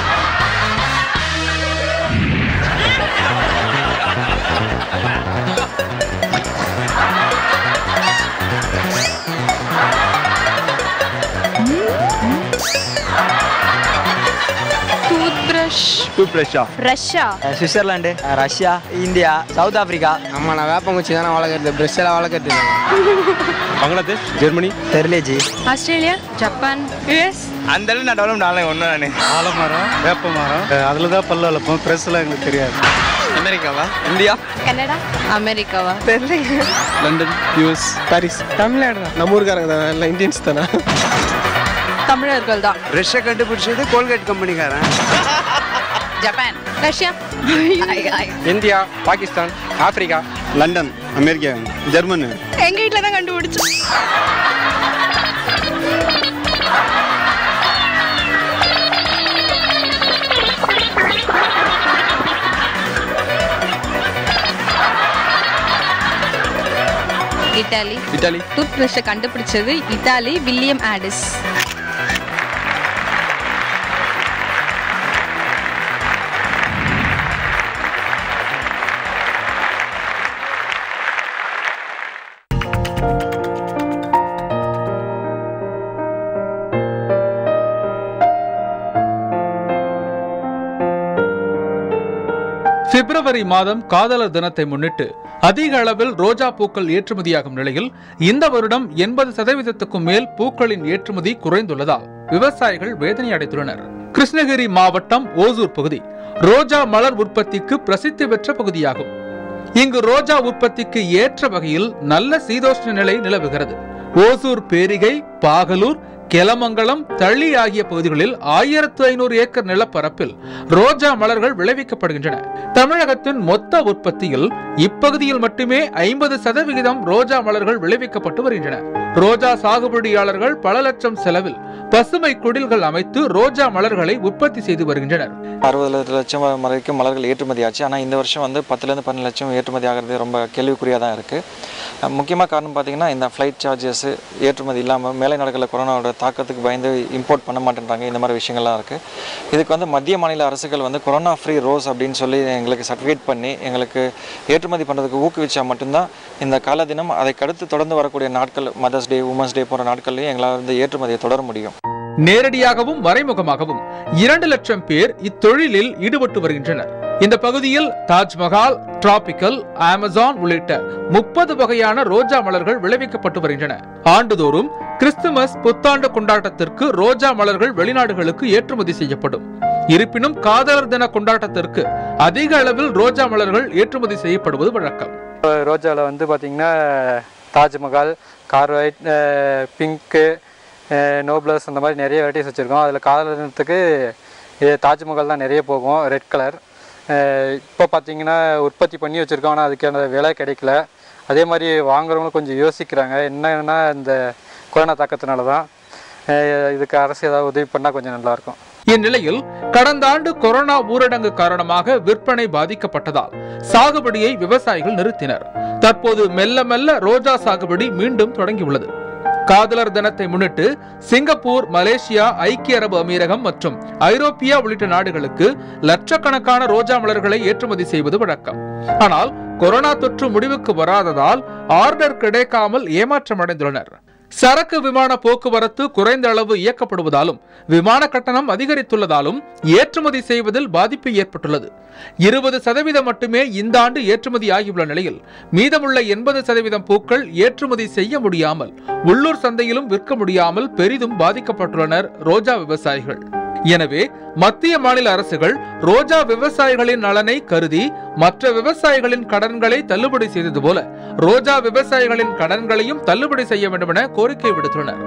டூத் பிரஷ் டூத் ப்ரஷ்ஷா Russia Switzerland Russia India south Africa ஆமா நான் வேப்பங்குச்சி தானே வளர்க்குறது பிரஷ் எல்லாம் வளர்க்குறது பங்களாதேஷ் ஜெர்மனி தெரியல ஜி ஆஸ்திரேலியா ஜப்பான் யுஎஸ் அந்த அளவு நான் டெவலப் நாளை ஒன்று நான் ஆலமரம் வேப்ப மரம் அதில் தான் பல்ல வளர்ப்போம் ப்ரெஸ்லாம் எங்களுக்கு தெரியாது அமெரிக்காவா இந்தியா கனடா அமெரிக்காவா தெரியல லண்டன் யூஎஸ் பாரிஸ் தமிழ்நாடு தான் நம்ம ஊருக்காரங்க தான் எல்லாம் இந்தியன்ஸ் தானே தமிழர்கள் தான் ரஷ்யா கண்டுபிடிச்சது கோல்கேட் கம்பெனிக்காரன் Japan Russia India Pakistan Africa London America Germany எங்க வீட்ல தான் கண்டுபிடிச்சோம் இட்டாலி இட்டாலி டூத் பிரஷை கண்டுபிடிச்சது இத்தாலி வில்லியம் ஆடிஸ் பிப்ரவரி மாதம் காதலர் தினத்தை முன்னிட்டு அதிக அளவில் ரோஜா பூக்கள் ஏற்றுமதியாகும் நிலையில் இந்த வருடம் எண்பது சதவீதத்துக்கும் மேல் பூக்களின் ஏற்றுமதி குறைந்துள்ளதால் விவசாயிகள் வேதனை அடைந்துள்ளனர் கிருஷ்ணகிரி மாவட்டம் ஓசூர் பகுதி ரோஜா மலர் உற்பத்திக்கு பிரசித்தி பெற்ற பகுதியாகும் இங்கு ரோஜா உற்பத்திக்கு ஏற்ற வகையில் நல்ல சீதோஷ்ண நிலை நிலவுகிறது ஓசூர் பேரிகை பாகலூர் கெலமங்கலம் தள்ளி ஆகிய பகுதிகளில் ஆயிரத்து ஐநூறு ஏக்கர் நிலப்பரப்பில் ரோஜா மலர்கள் விளைவிக்கப்படுகின்றன தமிழகத்தின் மொத்த உற்பத்தியில் இப்பகுதியில் மட்டுமே ஐம்பது சதவிகிதம் ரோஜா மலர்கள் விளைவிக்கப்பட்டு வருகின்றன ரோஜா சாகுபடியாளர்கள் பல லட்சம் செலவில் பசுமை குடில்கள் அமைத்து ரோஜா மலர்களை உற்பத்தி செய்து வருகின்றனர் அறுபது லட்சம் வரைக்கும் மலர்கள் ஏற்றுமதி ஆச்சு ஆனால் இந்த வருஷம் வந்து பத்துலேருந்து பன்னெண்டு லட்சம் ஏற்றுமதி ஆகிறது ரொம்ப கேள்விக்குறியாக தான் இருக்குது முக்கியமாக காரணம் பார்த்தீங்கன்னா இந்த ஃப்ளைட் சார்ஜஸ் ஏற்றுமதி இல்லாமல் மேலை நாடுகளில் கொரோனாவோட தாக்கத்துக்கு பயந்து இம்போர்ட் பண்ண மாட்டேன்றாங்க இந்த மாதிரி விஷயங்கள்லாம் இருக்குது இதுக்கு வந்து மத்திய மாநில அரசுகள் வந்து கொரோனா ஃப்ரீ ரோஸ் அப்படின்னு சொல்லி எங்களுக்கு சர்டிஃபிகேட் பண்ணி எங்களுக்கு ஏற்றுமதி பண்ணுறதுக்கு ஊக்குவிச்சா மட்டும்தான் இந்த கால தினம் அதை அடுத்து தொடர்ந்து வரக்கூடிய நாட்கள் மதர்ஸ் டே உமன்ஸ் டே போன்ற நாட்கள்லையும் எங்களால் வந்து ஏற்றுமதியை தொடர முடியும் நேரடியாகவும் மறைமுகமாகவும் இரண்டு லட்சம் பேர் இத்தொழிலில் ஈடுபட்டு வருகின்றனர் இந்த பகுதியில் தாஜ்மஹால் டிராபிக்கல் அமேசான் உள்ளிட்ட முப்பது வகையான ரோஜா மலர்கள் விளைவிக்கப்பட்டு வருகின்றன ஆண்டுதோறும் கிறிஸ்துமஸ் புத்தாண்டு கொண்டாட்டத்திற்கு ரோஜா மலர்கள் வெளிநாடுகளுக்கு ஏற்றுமதி செய்யப்படும் இருப்பினும் காதலர் தின கொண்டாட்டத்திற்கு அதிக அளவில் ரோஜா மலர்கள் ஏற்றுமதி செய்யப்படுவது வழக்கம் ரோஜாவில் வந்து பார்த்திங்கன்னா தாஜ்மஹால் கார்வைட் பிங்க்கு நோப்ளஸ் அந்த மாதிரி நிறைய வெரைட்டிஸ் வச்சுருக்கோம் அதில் காதலர் தினத்துக்கு இது தாஜ்மஹால் தான் நிறைய போகும் ரெட் கலர் இப்போ பார்த்தீங்கன்னா உற்பத்தி பண்ணி வச்சுருக்கோம் ஆனால் அதுக்கான விலை கிடைக்கல அதே மாதிரி வாங்குறவங்களும் கொஞ்சம் யோசிக்கிறாங்க என்னன்னா இந்த கொரோனா தாக்கத்தினால தான் அஹ் இதுக்கு அரசு ஏதாவது உதவி பண்ணால் கொஞ்சம் நல்லாயிருக்கும் இந்நிலையில் கடந்த ஆண்டு கொரோனா ஊரடங்கு காரணமாக விற்பனை பாதிக்கப்பட்டதால் சாகுபடியை விவசாயிகள் நிறுத்தினர் தற்போது மெல்ல மெல்ல ரோஜா சாகுபடி மீண்டும் தொடங்கியுள்ளது காதலர் தினத்தை முன்னிட்டு சிங்கப்பூர் மலேசியா ஐக்கிய அரபு அமீரகம் மற்றும் ஐரோப்பியா உள்ளிட்ட நாடுகளுக்கு லட்சக்கணக்கான ரோஜா மலர்களை ஏற்றுமதி செய்வது வழக்கம் ஆனால் கொரோனா தொற்று முடிவுக்கு வராததால் ஆர்டர் கிடைக்காமல் ஏமாற்றமடைந்துள்ளனர் சரக்கு விமான போக்குவரத்து குறைந்த அளவு இயக்கப்படுவதாலும் விமான கட்டணம் அதிகரித்துள்ளதாலும் ஏற்றுமதி செய்வதில் பாதிப்பு ஏற்பட்டுள்ளது இருபது சதவீதம் மட்டுமே இந்த ஆண்டு ஏற்றுமதி ஆகியுள்ள நிலையில் மீதமுள்ள எண்பது சதவீதம் பூக்கள் ஏற்றுமதி செய்ய முடியாமல் உள்ளூர் சந்தையிலும் விற்க முடியாமல் பெரிதும் பாதிக்கப்பட்டுள்ளனர் ரோஜா விவசாயிகள் எனவே மத்திய மாநில அரசுகள் ரோஜா விவசாயிகளின் நலனை கருதி மற்ற விவசாயிகளின் கடன்களை தள்ளுபடி செய்தது போல ரோஜா விவசாயிகளின் கடன்களையும் தள்ளுபடி செய்ய வேண்டும் என கோரிக்கை விடுத்துள்ளனர்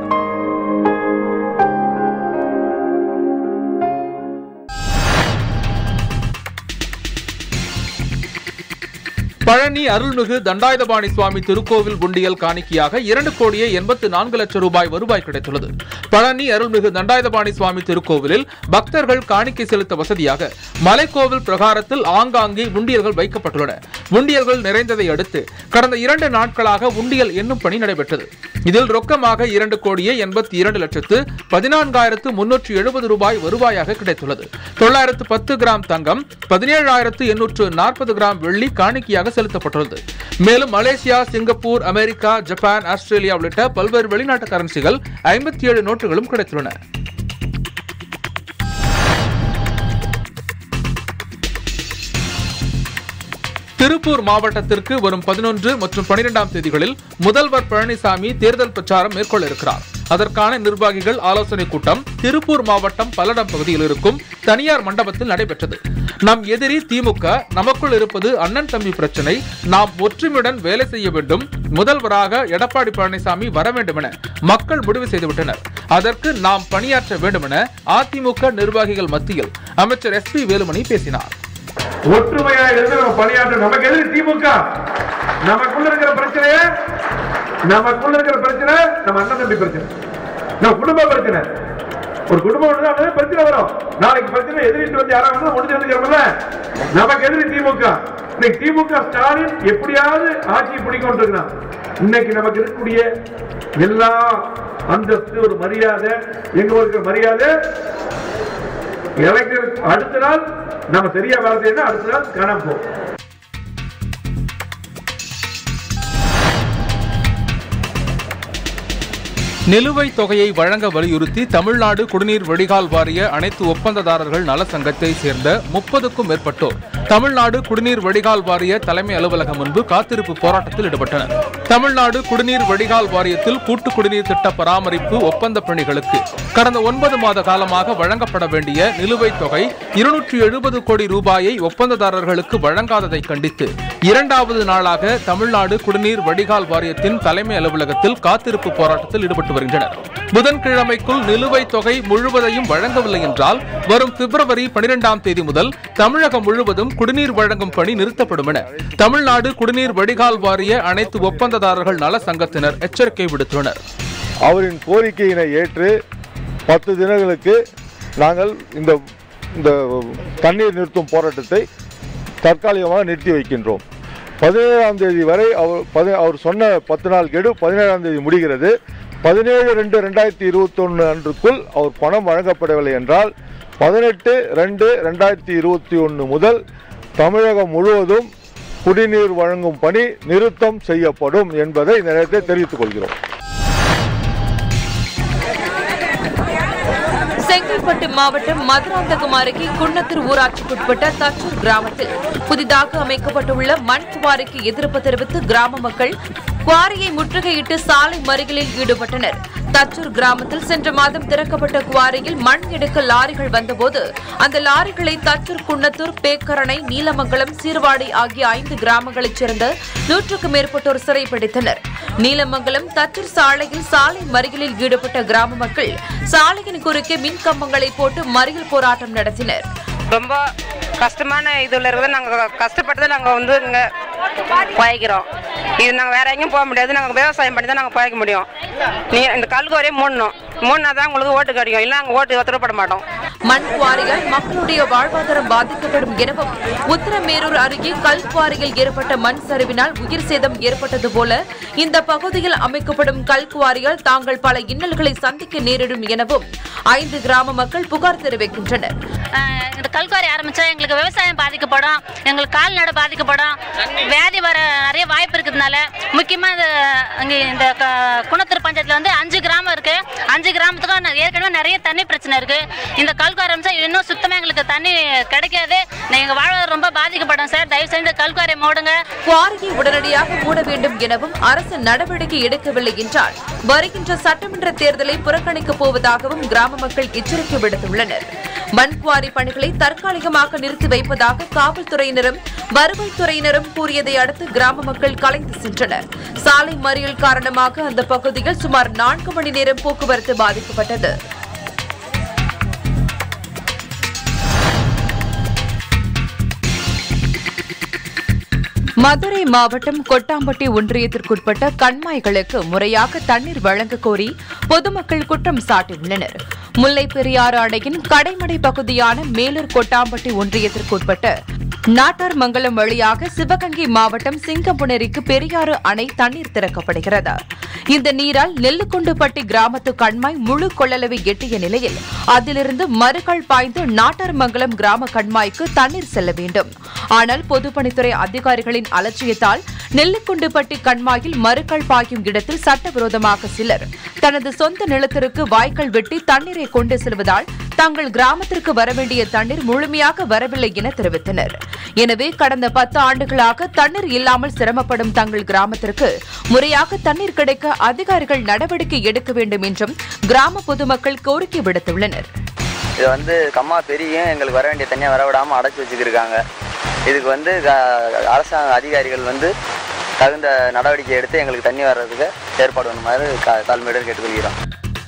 பழனி அருள்மிகு தண்டாயுதபாணி சுவாமி திருக்கோவில் குண்டியல் காணிக்கையாக இரண்டு கோடியே எண்பத்து நான்கு லட்சம் ரூபாய் வருவாய் கிடைத்துள்ளது பழனி அருள்மிகு தண்டாயுதபாணி சுவாமி திருக்கோவிலில் பக்தர்கள் காணிக்கை செலுத்த வசதியாக மலைக்கோவில் பிரகாரத்தில் ஆங்காங்கே உண்டியல்கள் வைக்கப்பட்டுள்ளன உண்டியல்கள் நிறைந்ததை அடுத்து கடந்த இரண்டு நாட்களாக உண்டியல் எண்ணும் பணி நடைபெற்றது இதில் ரொக்கமாக இரண்டு கோடியே எண்பத்தி இரண்டு லட்சத்து பதினான்காயிரத்து முன்னூற்று எழுபது ரூபாய் வருவாயாக கிடைத்துள்ளது தொள்ளாயிரத்து பத்து கிராம் தங்கம் பதினேழாயிரத்து எண்ணூற்று நாற்பது கிராம் வெள்ளி காணிக்கையாக செலுத்தப்பட்டுள்ளது மேலும் Malaysia Singapore America Japan Australia உள்ளிட்ட பல்வேறு வெளிநாட்டு கரன்சிகள் ஐம்பத்தி ஏழு நோட்டுகளும் கிடைத்துள்ளன திருப்பூர் மாவட்டத்திற்கு வரும் பதினொன்று மற்றும் பனிரெண்டாம் தேதிகளில் முதல்வர் பழனிசாமி தேர்தல் பிரச்சாரம் மேற்கொள்ள இருக்கிறார் அதற்கான நிர்வாகிகள் ஆலோசனை கூட்டம் திருப்பூர் மாவட்டம் பல்லடம் பகுதியில் இருக்கும் தனியார் மண்டபத்தில் நடைபெற்றது நம் எதிரி திமுக நமக்குள் இருப்பது அண்ணன் தம்பி பிரச்சனை நாம் ஒற்றுமையுடன் வேலை செய்ய வேண்டும் முதல்வராக எடப்பாடி பழனிசாமி வர வேண்டும் என மக்கள் முடிவு செய்துவிட்டனர் அதற்கு நாம் பணியாற்ற வேண்டும் என அதிமுக நிர்வாகிகள் மத்தியில் அமைச்சர் எஸ் பி வேலுமணி பேசினார் ஒற்றுமையா இருந்து நம்ம பணியாற்ற நமக்கு எதிரி திமுக நமக்குள்ள இருக்கிற பிரச்சனைய நமக்குள்ள இருக்கிற பிரச்சனை நம்ம அண்ணன் தம்பி பிரச்சனை நம்ம குடும்ப பிரச்சனை ஒரு குடும்பம் வந்து அது பிரச்சனை வரும் நாளைக்கு பிரச்சனை எதிரிட்டு வந்து யாராவது முடிஞ்சு வந்துக்கிறோம்ல நமக்கு எதிரி திமுக இன்னைக்கு திமுக ஸ்டாலின் எப்படியாவது ஆட்சியை பிடிக்கொண்டு இருக்கிறான் இன்னைக்கு நமக்கு இருக்கக்கூடிய எல்லா அந்தஸ்து ஒரு மரியாதை எங்க இருக்கிற மரியாதை எலெக்ஷன் அடுத்த நாள் நம்ம சரியா வரதுன்னா அடுத்த நாள் காணாம போகும் நிலுவைத் தொகையை வழங்க வலியுறுத்தி தமிழ்நாடு குடிநீர் வடிகால் வாரிய அனைத்து ஒப்பந்ததாரர்கள் நல சங்கத்தை சேர்ந்த முப்பதுக்கும் மேற்பட்டோர் தமிழ்நாடு குடிநீர் வடிகால் வாரிய தலைமை அலுவலகம் முன்பு காத்திருப்பு போராட்டத்தில் ஈடுபட்டனர் தமிழ்நாடு குடிநீர் வடிகால் வாரியத்தில் கூட்டு குடிநீர் திட்ட பராமரிப்பு ஒப்பந்த பணிகளுக்கு கடந்த ஒன்பது மாத காலமாக வழங்கப்பட வேண்டிய நிலுவைத் தொகை இருநூற்றி எழுபது கோடி ரூபாயை ஒப்பந்ததாரர்களுக்கு வழங்காததை கண்டித்து இரண்டாவது நாளாக தமிழ்நாடு குடிநீர் வடிகால் வாரியத்தின் தலைமை அலுவலகத்தில் காத்திருப்பு போராட்டத்தில் ஈடுபட்டு வருகின்றனர் புதன்கிழமைக்குள் நிலுவைத் தொகை முழுவதையும் வழங்கவில்லை என்றால் வரும் பிப்ரவரி பனிரெண்டாம் தேதி முதல் தமிழகம் முழுவதும் குடிநீர் வழங்கும் பணி நிறுத்தப்படும் என தமிழ்நாடு குடிநீர் வடிகால் வாரிய அனைத்து ஒப்பந்ததாரர்கள் நல சங்கத்தினர் எச்சரிக்கை விடுத்துள்ளனர் அவரின் கோரிக்கையினை ஏற்று பத்து தினங்களுக்கு நாங்கள் இந்த இந்த தண்ணீர் நிறுத்தும் போராட்டத்தை தற்காலிகமாக நிறுத்தி வைக்கின்றோம் பதினேழாம் தேதி வரை அவர் பதி அவர் சொன்ன பத்து நாள் கெடு பதினேழாம் தேதி முடிகிறது பதினேழு ரெண்டு ரெண்டாயிரத்தி இருபத்தொன்று அன்றுக்குள் அவர் பணம் வழங்கப்படவில்லை என்றால் பதினெட்டு ரெண்டு ரெண்டாயிரத்தி இருபத்தி ஒன்று முதல் தமிழகம் முழுவதும் குடிநீர் வழங்கும் பணி நிறுத்தம் செய்யப்படும் என்பதை இந்த நேரத்தில் தெரிவித்துக் கொள்கிறோம் செங்கல்பட்டு மாவட்டம் மதுராந்தகம் அருகே குன்னத்தூர் ஊராட்சிக்குட்பட்ட தச்சூர் கிராமத்தில் புதிதாக அமைக்கப்பட்டுள்ள மண் குவாரிக்கு எதிர்ப்பு தெரிவித்து கிராம மக்கள் குவாரியை முற்றுகையிட்டு சாலை மறியலில் ஈடுபட்டனர் தச்சூர் கிராமத்தில் சென்ற மாதம் திறக்கப்பட்ட குவாரியில் மண் எடுக்க லாரிகள் வந்தபோது அந்த லாரிகளை தச்சூர் குன்னத்தூர் பேக்கரணை நீலமங்கலம் சீர்வாடி ஆகிய ஐந்து கிராமங்களைச் சேர்ந்த நூற்றுக்கும் மேற்பட்டோர் சிறைப்பிடித்தனர் நீலமங்கலம் தச்சூர் சாலையில் சாலை மறியலில் ஈடுபட்ட கிராம மக்கள் சாலையின் குறுக்கே மின் கம்பங்களை போட்டு மறியல் போராட்டம் நடத்தினர் ரொம்ப கஷ்டமான இதில் இருக்கிறத நாங்கள் கஷ்டப்பட்டு நாங்கள் வந்து இங்கே பழகிறோம் இது நாங்கள் வேற எங்கேயும் போக முடியாது நாங்கள் விவசாயம் பண்ணி தான் நாங்கள் பழக்க முடியும் நீங்கள் இந்த கல்கோரையே மூடணும் மூடினா தான் உங்களுக்கு ஓட்டு கிடைக்கும் இல்லை நாங்கள் ஓட்டு ஒத்துறப்பட மாட்டோம் மண் குவாரியால் மக்களுடைய வாழ்வாதாரம் பாதிக்கப்படும் எனவும் உத்தரமேரூர் அருகே கல் குவாரியில் ஏற்பட்ட மண் சரிவினால் உயிர் சேதம் ஏற்பட்டது போல இந்த பகுதியில் அமைக்கப்படும் கல் குவாரியால் தாங்கள் பல இன்னல்களை சந்திக்க நேரிடும் எனவும் ஐந்து கிராம மக்கள் புகார் தெரிவிக்கின்றனர் ஆஹ் இந்த கல்குவாரி ஆரம்பிச்சா எங்களுக்கு விவசாயம் பாதிக்கப்படும் எங்களுக்கு கால்நடை பாதிக்கப்படும் வியாதி வர நிறைய வாய்ப்பு இருக்கிறதுனால முக்கியமாக இந்த அங்கே இந்த க- குணத்தூர் பஞ்சாயத்தில் வந்து அஞ்சு கிராமம் இருக்கு அஞ்சு கிராமத்துக்கும் ந- ஏற்கனவே நிறைய தண்ணி பிரச்சனை இருக்கு இந்த கல்குவாரி ஆரம்பிச்சா இன்னும் சுத்தமாக எங்களுக்கு தண்ணி கிடைக்காது எங்கள் வாழ்வாதாரம் ரொம்ப பாதிக்கப்படும் சார் தயவு செஞ்சு இந்த கல்குவாரியை மூடுங்க குவாரியை உடனடியாக மூட வேண்டும் எனவும் அரசு நடவடிக்கை எடுக்கவில்லை என்றால் வருகின்ற சட்டமன்ற தேர்தலை புறக்கணிக்கப் போவதாகவும் கிராம மக்கள் எச்சரிக்கை விடுத்துள்ளனர் மண் குவாரி பணிகளை தற்காலிகமாக நிறுத்தி வைப்பதாக காவல்துறையினரும் வருவாய்த்துறையினரும் கூறியதை அடுத்து கிராம மக்கள் கலைந்து சென்றனர் சாலை மறியல் காரணமாக அந்த பகுதியில் சுமார் நான்கு மணி நேரம் போக்குவரத்து பாதிக்கப்பட்டது மதுரை மாவட்டம் கொட்டாம்பட்டி ஒன்றியத்திற்குட்பட்ட கண்மாய்களுக்கு முறையாக தண்ணீர் வழங்க கோரி பொதுமக்கள் குற்றம் சாட்டியுள்ளனர் முல்லை பெரியாறு அணையின் கடைமடை பகுதியான மேலூர் கொட்டாம்பட்டி ஒன்றியத்திற்குட்பட்ட நாட்டார் மங்கலம் வழியாக சிவகங்கை மாவட்டம் சிங்கம்புணரிக்கு பெரியாறு அணை தண்ணீர் திறக்கப்படுகிறது இந்த நீரால் நெல்லுக்குண்டுப்பட்டி கிராமத்து கண்மாய் முழு கொள்ளளவை எட்டிய நிலையில் அதிலிருந்து மறுகள் பாய்ந்து நாட்டார்மங்கலம் கிராம கண்மாய்க்கு தண்ணீர் செல்ல வேண்டும் ஆனால் பொதுப்பணித்துறை அதிகாரிகளின் அலட்சியத்தால் நெல்லுக்குண்டுப்பட்டி கண்மாயில் மறுகள் பாயும் இடத்தில் சட்டவிரோதமாக சிலர் தனது சொந்த நிலத்திற்கு வாய்க்கால் வெட்டி தண்ணீரை கொண்டு செல்வதால் தங்கள் கிராமத்திற்கு வரவேண்டிய தண்ணீர் முழுமையாக வரவில்லை என தெரிவித்தனர் எனவே கடந்த பத்து ஆண்டுகளாக தண்ணீர் இல்லாமல் சிரமப்படும் தங்கள் கிராமத்திற்கு முறையாக தண்ணீர் கிடைக்க அதிகாரிகள் நடவடிக்கை எடுக்க வேண்டும் என்றும் கிராம பொதுமக்கள் கோரிக்கை விடுத்துள்ளனர் இது வந்து கம்மா பெரியும் எங்களுக்கு வர வேண்டிய தண்ணியை வர விடாமல் அடைச்சி வச்சுக்கிருக்காங்க இதுக்கு வந்து க- அரசாங்க அதிகாரிகள் வந்து தகுந்த நடவடிக்கை எடுத்து எங்களுக்கு தண்ணி வர்றதுக்கு ஏற்பாடு பண்ணுமாறு கா தாழ்மையுடன் கேட்டுக்கொள்கிறோம்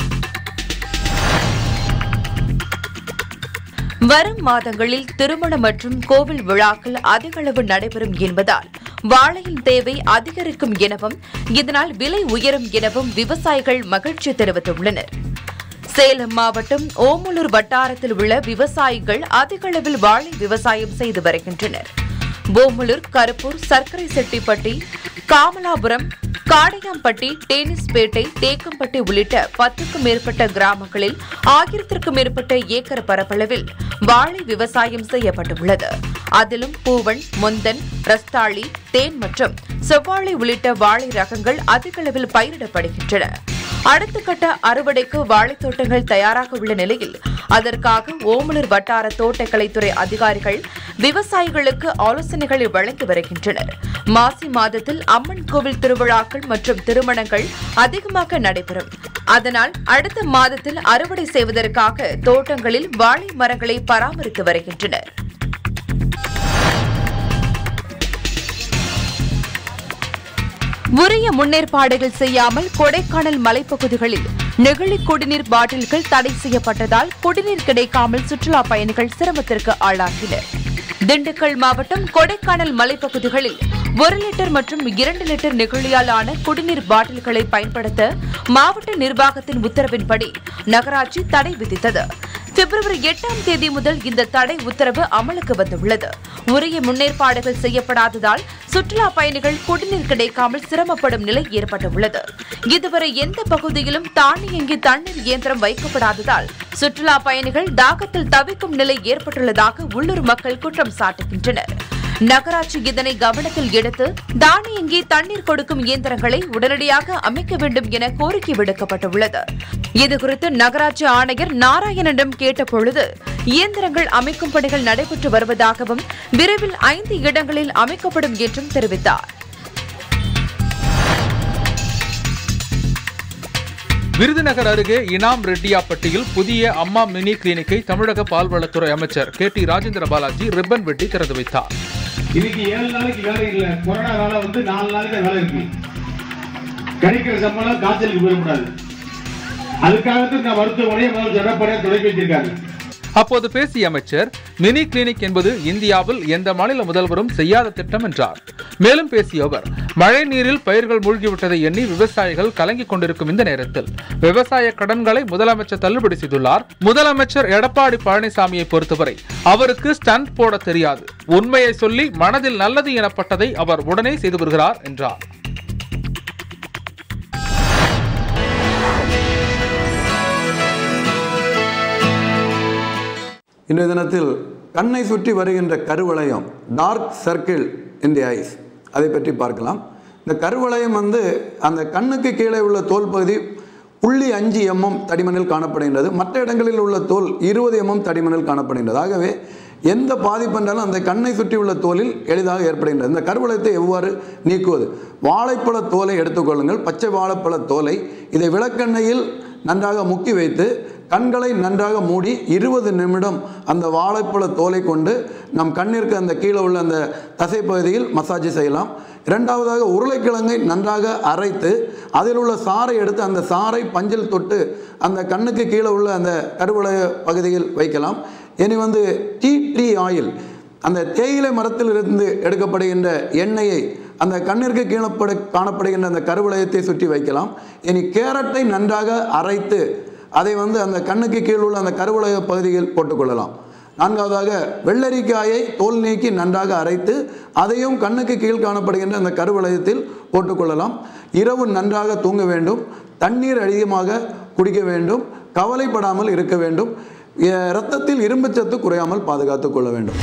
வரும் மாதங்களில் திருமணம் மற்றும் கோவில் விழாக்கள் அதிக அளவு நடைபெறும் என்பதால் வாழையின் தேவை அதிகரிக்கும் எனவும் இதனால் விலை உயரும் எனவும் விவசாயிகள் மகிழ்ச்சி தெரிவித்துள்ளனர் சேலம் மாவட்டம் ஓமலூர் வட்டாரத்தில் உள்ள விவசாயிகள் அதிக அளவில் வாழை விவசாயம் செய்து வருகின்றனர் ஓமலூர் கருப்பூர் சர்க்கரை செட்டிப்பட்டி காமலாபுரம் காடையாம்பட்டி டேனிஸ்பேட்டை தேக்கம்பட்டி உள்ளிட்ட பத்துக்கும் மேற்பட்ட கிராமங்களில் ஆயிரத்திற்கும் மேற்பட்ட ஏக்கர் பரப்பளவில் வாழை விவசாயம் செய்யப்பட்டுள்ளது அதிலும் பூவன் மொந்தன் ரஸ்தாளி தேன் மற்றும் செவ்வாழை உள்ளிட்ட வாழை ரகங்கள் அதிக அளவில் பயிரிடப்படுகின்றன அடுத்த கட்ட அறுவடைக்கு வாழைத் தோட்டங்கள் தயாராக உள்ள நிலையில் அதற்காக ஓமலூர் வட்டார தோட்டக்கலைத்துறை அதிகாரிகள் விவசாயிகளுக்கு ஆலோசனைகளை வழங்கி வருகின்றனர் மாசி மாதத்தில் அம்மன் கோவில் திருவிழாக்கள் மற்றும் திருமணங்கள் அதிகமாக நடைபெறும் அதனால் அடுத்த மாதத்தில் அறுவடை செய்வதற்காக தோட்டங்களில் வாழை மரங்களை பராமரித்து வருகின்றனர் உரிய முன்னேற்பாடுகள் செய்யாமல் கொடைக்கானல் மலைப்பகுதிகளில் நெகிழி குடிநீர் பாட்டில்கள் தடை செய்யப்பட்டதால் குடிநீர் கிடைக்காமல் சுற்றுலா பயணிகள் சிரமத்திற்கு ஆளாகினர் திண்டுக்கல் மாவட்டம் கொடைக்கானல் மலைப்பகுதிகளில் ஒரு லிட்டர் மற்றும் இரண்டு லிட்டர் நெகிழியால் ஆன குடிநீர் பாட்டில்களை பயன்படுத்த மாவட்ட நிர்வாகத்தின் உத்தரவின்படி நகராட்சி தடை விதித்தது பிப்ரவரி எட்டாம் தேதி முதல் இந்த தடை உத்தரவு அமலுக்கு வந்துள்ளது உரிய முன்னேற்பாடுகள் செய்யப்படாததால் சுற்றுலா பயணிகள் குடிநீர் கிடைக்காமல் சிரமப்படும் நிலை ஏற்பட்டுள்ளது இதுவரை எந்த பகுதியிலும் தானியங்கி தண்ணீர் இயந்திரம் வைக்கப்படாததால் சுற்றுலா பயணிகள் தாகத்தில் தவிக்கும் நிலை ஏற்பட்டுள்ளதாக உள்ளூர் மக்கள் குற்றம் சாட்டுகின்றனர் நகராட்சி இதனை கவனத்தில் எடுத்து தானியங்கி தண்ணீர் கொடுக்கும் இயந்திரங்களை உடனடியாக அமைக்க வேண்டும் என கோரிக்கை விடுக்கப்பட்டுள்ளது இதுகுறித்து நகராட்சி ஆணையர் நாராயணனிடம் கேட்டபொழுது இயந்திரங்கள் அமைக்கும் பணிகள் நடைபெற்று வருவதாகவும் விரைவில் ஐந்து இடங்களில் அமைக்கப்படும் என்றும் தெரிவித்தார் விருதுநகர் அருகே இனாம் ரெட்டியாப்பட்டியில் புதிய அம்மா மினி கிளினிக்கை தமிழக பால்வளத்துறை அமைச்சர் K T Rajendra Balaji ribbon வெட்டி திறந்து வைத்தார் இன்னைக்கு ஏழு நாளைக்கு வேலை இல்ல கொரோனா வேலை வந்து நாலு நாளைக்கு தான் வேலை இருக்கு கிடைக்கிற சம்பளம் காய்ச்சலுக்கு போயிடக்கூடாது அதுக்காக நான் மருத்துவமனையை முதல் எடப்பாடியா தொடங்கி வச்சிருக்காரு அப்போது பேசிய அமைச்சர் மினி கிளினிக் என்பது இந்தியாவில் எந்த மாநில முதல்வரும் செய்யாத திட்டம் என்றார் மேலும் பேசிய அவர் மழை நீரில் பயிர்கள் மூழ்கிவிட்டதை எண்ணி விவசாயிகள் கலங்கிக் கொண்டிருக்கும் இந்த நேரத்தில் விவசாய கடன்களை முதலமைச்சர் தள்ளுபடி செய்துள்ளார் முதலமைச்சர் எடப்பாடி பழனிசாமியை பொறுத்தவரை அவருக்கு ஸ்டண்ட் போட தெரியாது உண்மையை சொல்லி மனதில் நல்லது எனப்பட்டதை அவர் உடனே செய்து வருகிறார் என்றார் இன்றைய தினத்தில் கண்ணை சுற்றி வருகின்ற கருவளையம் dark circle in the eyes அதை பற்றி பார்க்கலாம் இந்த கருவளையம் வந்து அந்த கண்ணுக்கு கீழே உள்ள தோல் பகுதி புள்ளி அஞ்சு எம்எம் தடிமனில் காணப்படுகின்றது மற்ற இடங்களில் உள்ள தோல் இருபது எம்எம் தடிமனில் காணப்படுகின்றது ஆகவே எந்த பாதிப்பு என்றாலும் அந்த கண்ணை சுற்றி உள்ள தோலில் எளிதாக ஏற்படுகின்றது இந்த கருவளையத்தை எவ்வாறு நீக்குவது வாழைப்பழ தோலை எடுத்துக்கொள்ளுங்கள் பச்சை வாழைப்பழ தோலை இதை விளக்கெண்ணெயில் நன்றாக முக்கி வைத்து கண்களை நன்றாக மூடி இருபது நிமிடம் அந்த வாழைப்பழ தோலை கொண்டு நம் கண்ணிற்கு அந்த கீழே உள்ள அந்த தசைப்பகுதியில் மசாஜ் செய்யலாம் இரண்டாவதாக உருளைக்கிழங்கை நன்றாக அரைத்து அதில் உள்ள சாறை எடுத்து அந்த சாறை பஞ்சில் தொட்டு அந்த கண்ணுக்கு கீழே உள்ள அந்த கருவளைய பகுதியில் வைக்கலாம் இனி வந்து டீ ட்ரீ ஆயில் அந்த தேயிலை மரத்திலிருந்து எடுக்கப்படுகின்ற எண்ணெயை அந்த கண்ணிற்கு கீழப்படு காணப்படுகின்ற அந்த கருவளையத்தை சுற்றி வைக்கலாம் இனி கேரட்டை நன்றாக அரைத்து அதை வந்து அந்த கண்ணுக்கு கீழ் உள்ள அந்த கருவளைய பகுதியில் போட்டுக்கொள்ளலாம் நான்காவதாக வெள்ளரிக்காயை தோல் நீக்கி நன்றாக அரைத்து அதையும் கண்ணுக்கு கீழ் காணப்படுகின்ற அந்த கருவளையத்தில் போட்டுக்கொள்ளலாம் இரவு நன்றாக தூங்க வேண்டும் தண்ணீர் அதிகமாக குடிக்க வேண்டும் கவலைப்படாமல் இருக்க வேண்டும் எ- இரத்தத்தில் இரும்புச்சத்து குறையாமல் பாதுகாத்துக் கொள்ள வேண்டும்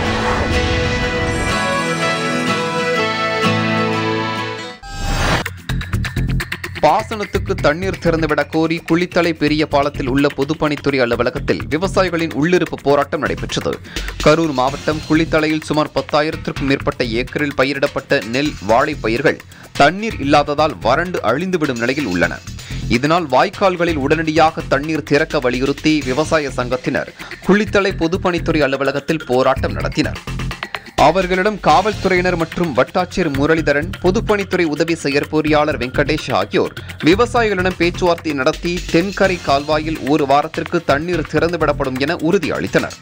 பாசனத்துக்கு தண்ணீர் திறந்துவிடக் கோரி குளித்தலை பெரிய பாலத்தில் உள்ள பொதுப்பணித்துறை அலுவலகத்தில் விவசாயிகளின் உள்ளிருப்பு போராட்டம் நடைபெற்றது கரூர் மாவட்டம் குளித்தலையில் சுமார் பத்தாயிரத்திற்கும் மேற்பட்ட ஏக்கரில் பயிரிடப்பட்ட நெல் வாழை பயிர்கள் தண்ணீர் இல்லாததால் வறண்டு அழிந்துவிடும் நிலையில் உள்ளன இதனால் வாய்க்கால்களில் உடனடியாக தண்ணீர் திறக்க வலியுறுத்தி விவசாய சங்கத்தினர் குளித்தலை பொதுப்பணித்துறை அலுவலகத்தில் போராட்டம் நடத்தினர் அவர்களிடம் காவல்துறையினர் மற்றும் வட்டாட்சியர் முரளிதரன் பொதுப்பணித்துறை உதவி செயற்பொறியாளர் வெங்கடேஷ் ஆகியோர் விவசாயிகளிடம் பேச்சுவார்த்தை நடத்தி தென்கரை கால்வாயில் ஒரு வாரத்திற்கு தண்ணீர் திறந்துவிடப்படும் என உறுதி அளித்தனர்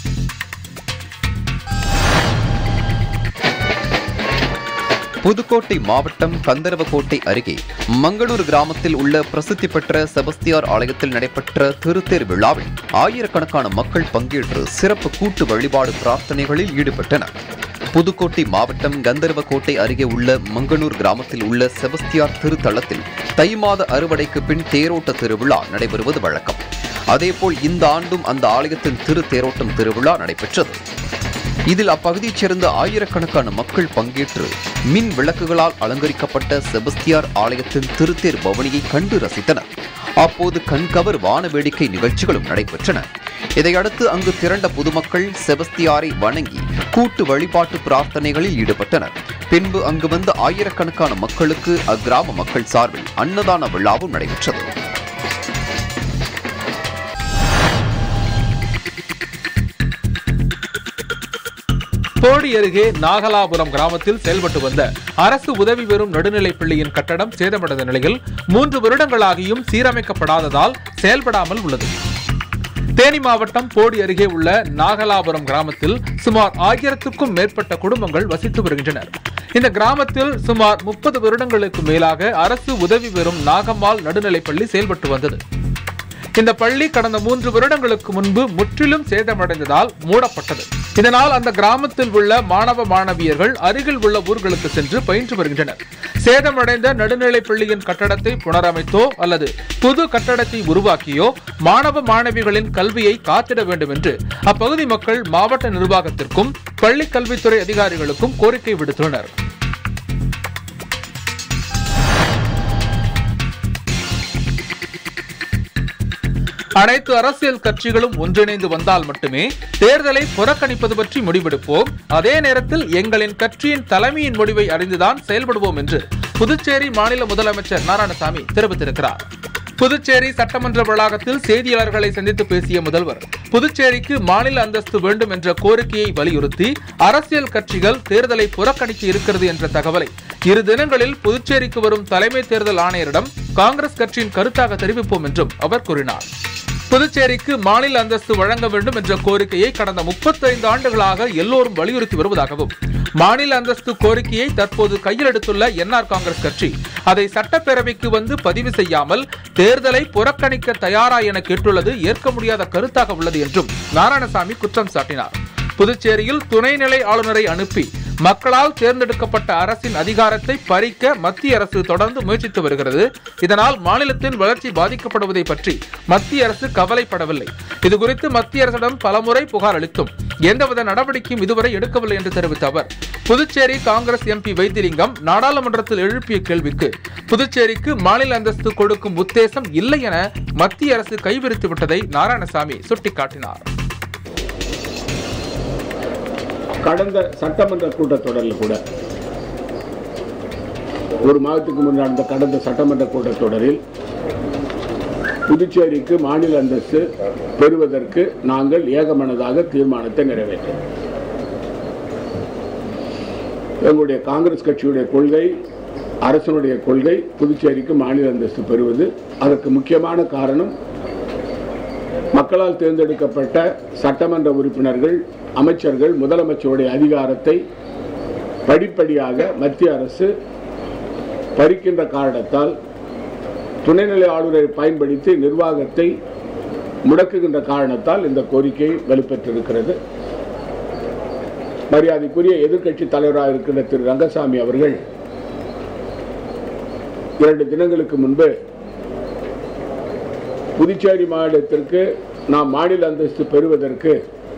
புதுக்கோட்டை மாவட்டம் கந்தரவக்கோட்டை அருகே மங்களூர் கிராமத்தில் உள்ள பிரசித்தி பெற்ற செபஸ்தியார் ஆலயத்தில் நடைபெற்ற திருத்தேர் விழாவில் ஆயிரக்கணக்கான மக்கள் பங்கேற்று சிறப்பு கூட்டு வழிபாடு பிரார்த்தனைகளில் ஈடுபட்டனர் புதுக்கோட்டை மாவட்டம் கந்தர்வக்கோட்டை அருகே உள்ள மங்கனூர் கிராமத்தில் உள்ள செபஸ்தியார் திருத்தலத்தில் தை மாத அறுவடைக்கு பின் தேரோட்ட திருவிழா நடைபெறுவது வழக்கம் அதேபோல் இந்த ஆண்டும் அந்த ஆலயத்தின் திரு தேரோட்டம் திருவிழா நடைபெற்றது இதில் அப்பகுதியைச் சேர்ந்த ஆயிரக்கணக்கான மக்கள் பங்கேற்று மின் விளக்குகளால் அலங்கரிக்கப்பட்ட செபஸ்தியார் ஆலயத்தின் திருத்தேர் பவனியை கண்டு ரசித்தனர் அப்போது கண்கவர் வான வேடிக்கை நிகழ்ச்சிகளும் நடைபெற்றன இதையடுத்து அங்கு திரண்ட பொதுமக்கள் செபஸ்தியாரை வணங்கி கூட்டு வழிபாட்டு பிரார்த்தனைகளில் ஈடுபட்டனர் பின்பு அங்கு வந்த ஆயிரக்கணக்கான மக்களுக்கு அக்கிராம மக்கள் சார்பில் அன்னதான விழாவும் நடைபெற்றது போடி அருகே நாகலாபுரம் கிராமத்தில் செயல்பட்டு வந்த அரசு உதவி பெறும் நடுநிலைப் பள்ளியின் கட்டடம் சேதமடைந்த நிலையில் மூன்று வருடங்களாகியும் சீரமைக்கப்படாததால் செயல்படாமல் உள்ளது தேனி மாவட்டம் போடி அருகே உள்ள நாகலாபுரம் கிராமத்தில் சுமார் ஆயிரத்துக்கும் மேற்பட்ட குடும்பங்கள் வசித்து வருகின்றனர் இந்த கிராமத்தில் சுமார் முப்பது வருடங்களுக்கு மேலாக அரசு உதவி பெறும் நாகம்மாள் நடுநிலைப்பள்ளி செயல்பட்டு வந்தது இந்த பள்ளி கடந்த மூன்று வருடங்களுக்கு முன்பு முற்றிலும் சேதமடைந்ததால் மூடப்பட்டது இதனால் அந்த கிராமத்தில் உள்ள மாணவ மாணவியர்கள் அருகில் உள்ள ஊர்களுக்கு சென்று பயின்று வருகின்றனர் சேதமடைந்த நடுநிலைப் பள்ளியின் கட்டடத்தை புனரமைத்தோ அல்லது புது கட்டடத்தை உருவாக்கியோ மாணவ மாணவிகளின் கல்வியை காத்திட வேண்டும் என்று அப்பகுதி மக்கள் மாவட்ட நிர்வாகத்திற்கும் பள்ளிக் கல்வித்துறை அதிகாரிகளுக்கும் கோரிக்கை விடுத்துள்ளனர் அனைத்து அரசியல் கட்சிகளும் ஒன்றிணைந்து வந்தால் மட்டுமே தேர்தலை புறக்கணிப்பது பற்றி முடிவெடுப்போம் அதே நேரத்தில் எங்களின் கட்சியின் தலைமையின் முடிவை அறிந்துதான் செயல்படுவோம் என்று புதுச்சேரி மாநில முதலமைச்சர் நாராயணசாமி தெரிவித்திருக்கிறார் புதுச்சேரி சட்டமன்ற வளாகத்தில் செய்தியாளர்களை சந்தித்து பேசிய முதல்வர் புதுச்சேரிக்கு மாநில அந்தஸ்து வேண்டும் என்ற கோரிக்கையை வலியுறுத்தி அரசியல் கட்சிகள் தேர்தலை புறக்கணிக்க இருக்கிறது என்ற தகவலை இரு தினங்களில் புதுச்சேரிக்கு வரும் தலைமை தேர்தல் ஆணையரிடம் காங்கிரஸ் கட்சியின் கருத்தாக தெரிவிப்போம் என்றும் அவர் கூறினார் புதுச்சேரிக்கு மாநில அந்தஸ்து வழங்க வேண்டும் என்ற கோரிக்கையை கடந்த 35 ஆண்டுகளாக எல்லோரும் வலியுறுத்தி வருவதாகவும் மாநில அந்தஸ்து கோரிக்கையை தற்போது கையில் எடுத்துள்ள என்ஆர் காங்கிரஸ் கட்சி அதை சட்டப்பேரவைக்கு வந்து பதிவு செய்யாமல் தேர்தலை புறக்கணிக்க தயாரா என கேட்டுள்ளது ஏற்க முடியாத கருத்தாக உள்ளது என்றும் நாராயணசாமி குற்றம் சாட்டினார் புதுச்சேரியில் துணைநிலை ஆளுநரை அனுப்பி மக்களால் தேர்ந்தெடுக்கப்பட்ட அரசின் அதிகாரத்தை பறிக்க மத்திய அரசு தொடர்ந்து முயற்சித்து வருகிறது இதனால் மாநிலத்தின் வளர்ச்சி பாதிக்கப்படுவதை பற்றி மத்திய அரசு கவலைப்படவில்லை இதுகுறித்து மத்திய அரசிடம் பலமுறை புகார் அளித்தும் எந்தவித நடவடிக்கையும் இதுவரை எடுக்கவில்லை என்று தெரிவித்த அவர் புதுச்சேரி காங்கிரஸ் எம்பி வைத்திலிங்கம் நாடாளுமன்றத்தில் எழுப்பிய கேள்விக்கு புதுச்சேரிக்கு மாநில அந்தஸ்து கொடுக்கும் உத்தேசம் இல்லை என மத்திய அரசு கைவிரித்து விட்டதை நாராயணசாமி சுட்டிக்காட்டினார் கடந்த சட்டமன்ற கூட்டத்தொடரில் கூட ஒரு மாதத்துக்கு முன் நடந்த கடந்த சட்டமன்ற கூட்டத்தொடரில் புதுச்சேரிக்கு மாநில அந்தஸ்து பெறுவதற்கு நாங்கள் ஏகமனதாக தீர்மானத்தை நிறைவேற்றோம் எங்களுடைய காங்கிரஸ் கட்சியுடைய கொள்கை அரசனுடைய கொள்கை புதுச்சேரிக்கு மாநில அந்தஸ்து பெறுவது அதற்கு முக்கியமான காரணம் மக்களால் தேர்ந்தெடுக்கப்பட்ட சட்டமன்ற உறுப்பினர்கள் அமைச்சர்கள் முதலமைச்சருடைய அதிகாரத்தை படிப்படியாக மத்திய அரசு பறிக்கின்ற காரணத்தால் துணைநிலை ஆளுநரை பயன்படுத்தி நிர்வாகத்தை முடக்குகின்ற காரணத்தால் இந்த கோரிக்கை வலுப்பெற்றிருக்கிறது மரியாதைக்குரிய எதிர்க்கட்சி தலைவராக இருக்கின்ற திரு ரங்கசாமி அவர்கள் இரண்டு தினங்களுக்கு முன்பு புதுச்சேரி மாநிலத்திற்கு நாம் மாநில அந்தஸ்து பெறுவதற்கு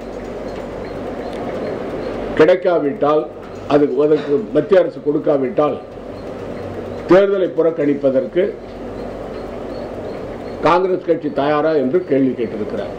கிடைக்காவிட்டால் அது அதற்கு மத்திய அரசு கொடுக்காவிட்டால் தேர்தலை புறக்கணிப்பதற்கு காங்கிரஸ் கட்சி தயாரா என்று கேள்வி கேட்டிருக்கிறார்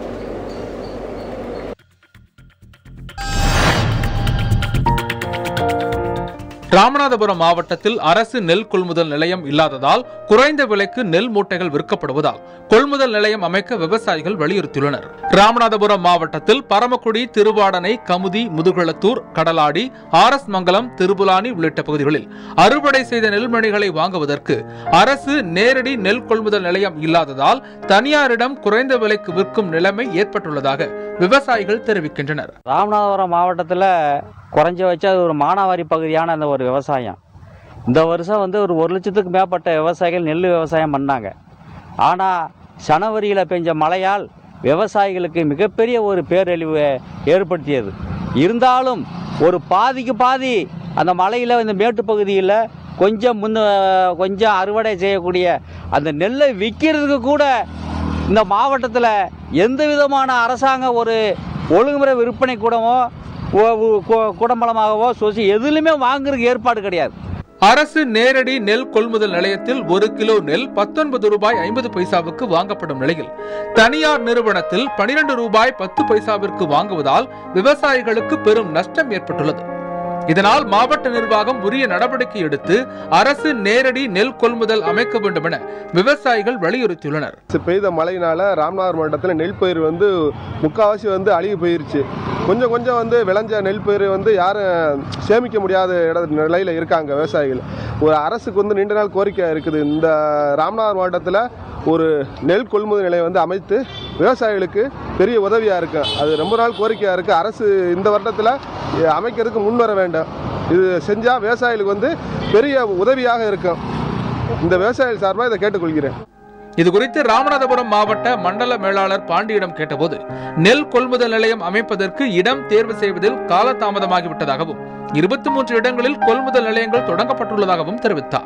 ராமநாதபுரம் மாவட்டத்தில் அரசு நெல் கொள்முதல் நிலையம் இல்லாததால் குறைந்த விலைக்கு நெல் மூட்டைகள் விற்கப்படுவதால் கொள்முதல் நிலையம் அமைக்க விவசாயிகள் வலியுறுத்தியுள்ளனர் ராமநாதபுரம் மாவட்டத்தில் பரமக்குடி திருவாடனை கமுதி முதுகுளத்தூர் கடலாடி ஆர் எஸ் மங்கலம் திருபுலானி உள்ளிட்ட பகுதிகளில் அறுவடை செய்த நெல்மணிகளை வாங்குவதற்கு அரசு நேரடி நெல் கொள்முதல் நிலையம் இல்லாததால் தனியாரிடம் குறைந்த விலைக்கு விற்கும் நிலைமை ஏற்பட்டுள்ளதாக விவசாயிகள் தெரிவிக்கின்றனர் ராமநாதபுரம் மாவட்டத்தில் குறைஞ்ச வச்சு அது ஒரு மானாவாரி பகுதியான அந்த ஒரு விவசாயம் இந்த வருஷம் வந்து ஒரு ஒரு லட்சத்துக்கு மேற்பட்ட விவசாயிகள் நெல் விவசாயம் பண்ணாங்க ஆனால் சனவரியில் பெஞ்ச மழையால் விவசாயிகளுக்கு மிகப்பெரிய ஒரு பேரழிவு ஏற்படுத்தியது இருந்தாலும் ஒரு பாதிக்கு பாதி அந்த மலையில் இந்த மேட்டு பகுதியில் கொஞ்சம் முன்ன கொஞ்சம் அறுவடை செய்யக்கூடிய அந்த நெல்லை விற்கிறதுக்கு கூட இந்த மாவட்டத்தில் எந்த விதமான அரசாங்க ஒரு ஒழுங்குமுறை விற்பனை கூடமோ ஓ- ஓ- கூ- கூடம்பலமாகவோ சொசி எதுலையுமே வாங்குறதுக்கு ஏற்பாடு கிடையாது அரசு நேரடி நெல் கொள்முதல் நிலையத்தில் ஒரு கிலோ நெல் பத்தொன்பது ரூபாய் ஐம்பது பைசாவுக்கு வாங்கப்படும் நிலையில் தனியார் நிறுவனத்தில் பனிரெண்டு ரூபாய் பத்து பைசாவிற்கு வாங்குவதால் விவசாயிகளுக்கு பெரும் நஷ்டம் ஏற்பட்டுள்ளது இதனால் மாவட்ட நிர்வாகம் உரிய நடவடிக்கை எடுத்து அரசு நேரடி நெல் கொள்முதல் அமைக்க வேண்டும் என விவசாயிகள் வலியுறுத்தியுள்ளனர் நேற்று பெய்த மழையினால ராமநாதபுரம் மாவட்டத்தில் நெல் பயிர் வந்து முக்கால்வாசி வந்து அழுகி போயிருச்சு கொஞ்சம் கொஞ்சம் வந்து விளைஞ்ச நெல் பயிர் வந்து யாரும் சேமிக்க முடியாத இட நிலையில் இருக்காங்க விவசாயிகள் ஒரு அரசுக்கு வந்து நீண்ட நாள் கோரிக்கை இருக்குது இந்த ராமநாதபுரம் மாவட்டத்தில் ஒரு நெல் கொள்முதல் நிலையம் வந்து அமைத்து விவசாயிகளுக்கு பெரிய உதவியாக இருக்கு அது ரொம்ப நாள் கோரிக்கையாக இருக்குது அரசு இந்த வருடத்தில் அமைக்கிறதுக்கு முன் வர வேண்டும் இது செஞ்சால் விவசாயிகளுக்கு வந்து பெரிய உதவியாக இருக்கும் இந்த விவசாயிகள் சார்பாக இதை கேட்டுக்கொள்கிறேன் இது குறித்து ராமநாதபுரம் மாவட்ட மண்டல மேலாளர் பாண்டியிடம் கேட்டபோது நெல் கொள்முதல் நிலையம் அமைப்பதற்கு இடம் தேர்வு செய்வதில் காலதாமதமாகிவிட்டதாகவும் இருபத்தி மூன்று இடங்களில் கொள்முதல் நிலையங்கள் தொடங்கப்பட்டுள்ளதாகவும் தெரிவித்தார்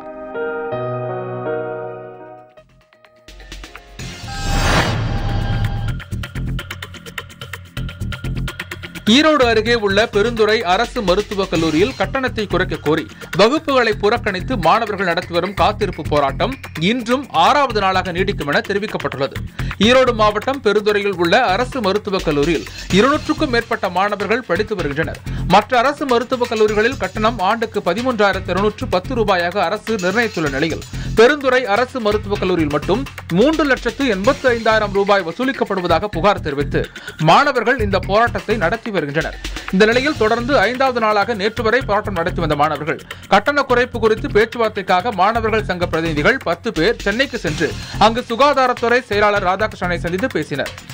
ஈரோடு அருகே உள்ள பெருந்துறை அரசு மருத்துவக் கல்லூரியில் கட்டணத்தை குறைக்க கோரி வகுப்புகளை புறக்கணித்து மாணவர்கள் நடத்தி வரும் காத்திருப்பு போராட்டம் இன்றும் ஆறாவது நாளாக நீடிக்கும் என தெரிவிக்கப்பட்டுள்ளது ஈரோடு மாவட்டம் பெருந்துறையில் உள்ள அரசு மருத்துவக் கல்லூரியில் இருநூற்றுக்கும் மேற்பட்ட மாணவர்கள் படித்து வருகின்றனர் மற்ற அரசு மருத்துவக் கல்லூரிகளில் கட்டணம் ஆண்டுக்கு பதிமூன்றாயிரத்து இருநூற்று பத்து ரூபாயாக அரசு நிர்ணயித்துள்ள நிலையில் பெருந்துறை அரசு மருத்துவக் கல்லூரியில் மட்டும் மூன்று லட்சத்து எண்பத்தி ஐந்தாயிரம் ரூபாய் வசூலிக்கப்படுவதாக புகார் தெரிவித்து மாணவர்கள் இந்த போராட்டத்தை நடத்தி வருகின்றனர் இந்த நிலையில் தொடர்ந்து ஐந்தாவது நாளாக நேற்று வரை போராட்டம் நடத்தி வந்த மாணவர்கள் கட்டண குறைப்பு குறித்து பேச்சுவார்த்தைக்காக மாணவர்கள் சங்க பிரதிநிதிகள் பத்து பேர் சென்னைக்கு சென்று அங்கு சுகாதாரத்துறை செயலாளர் ராதாகிருஷ்ணனை சந்தித்து பேசினர்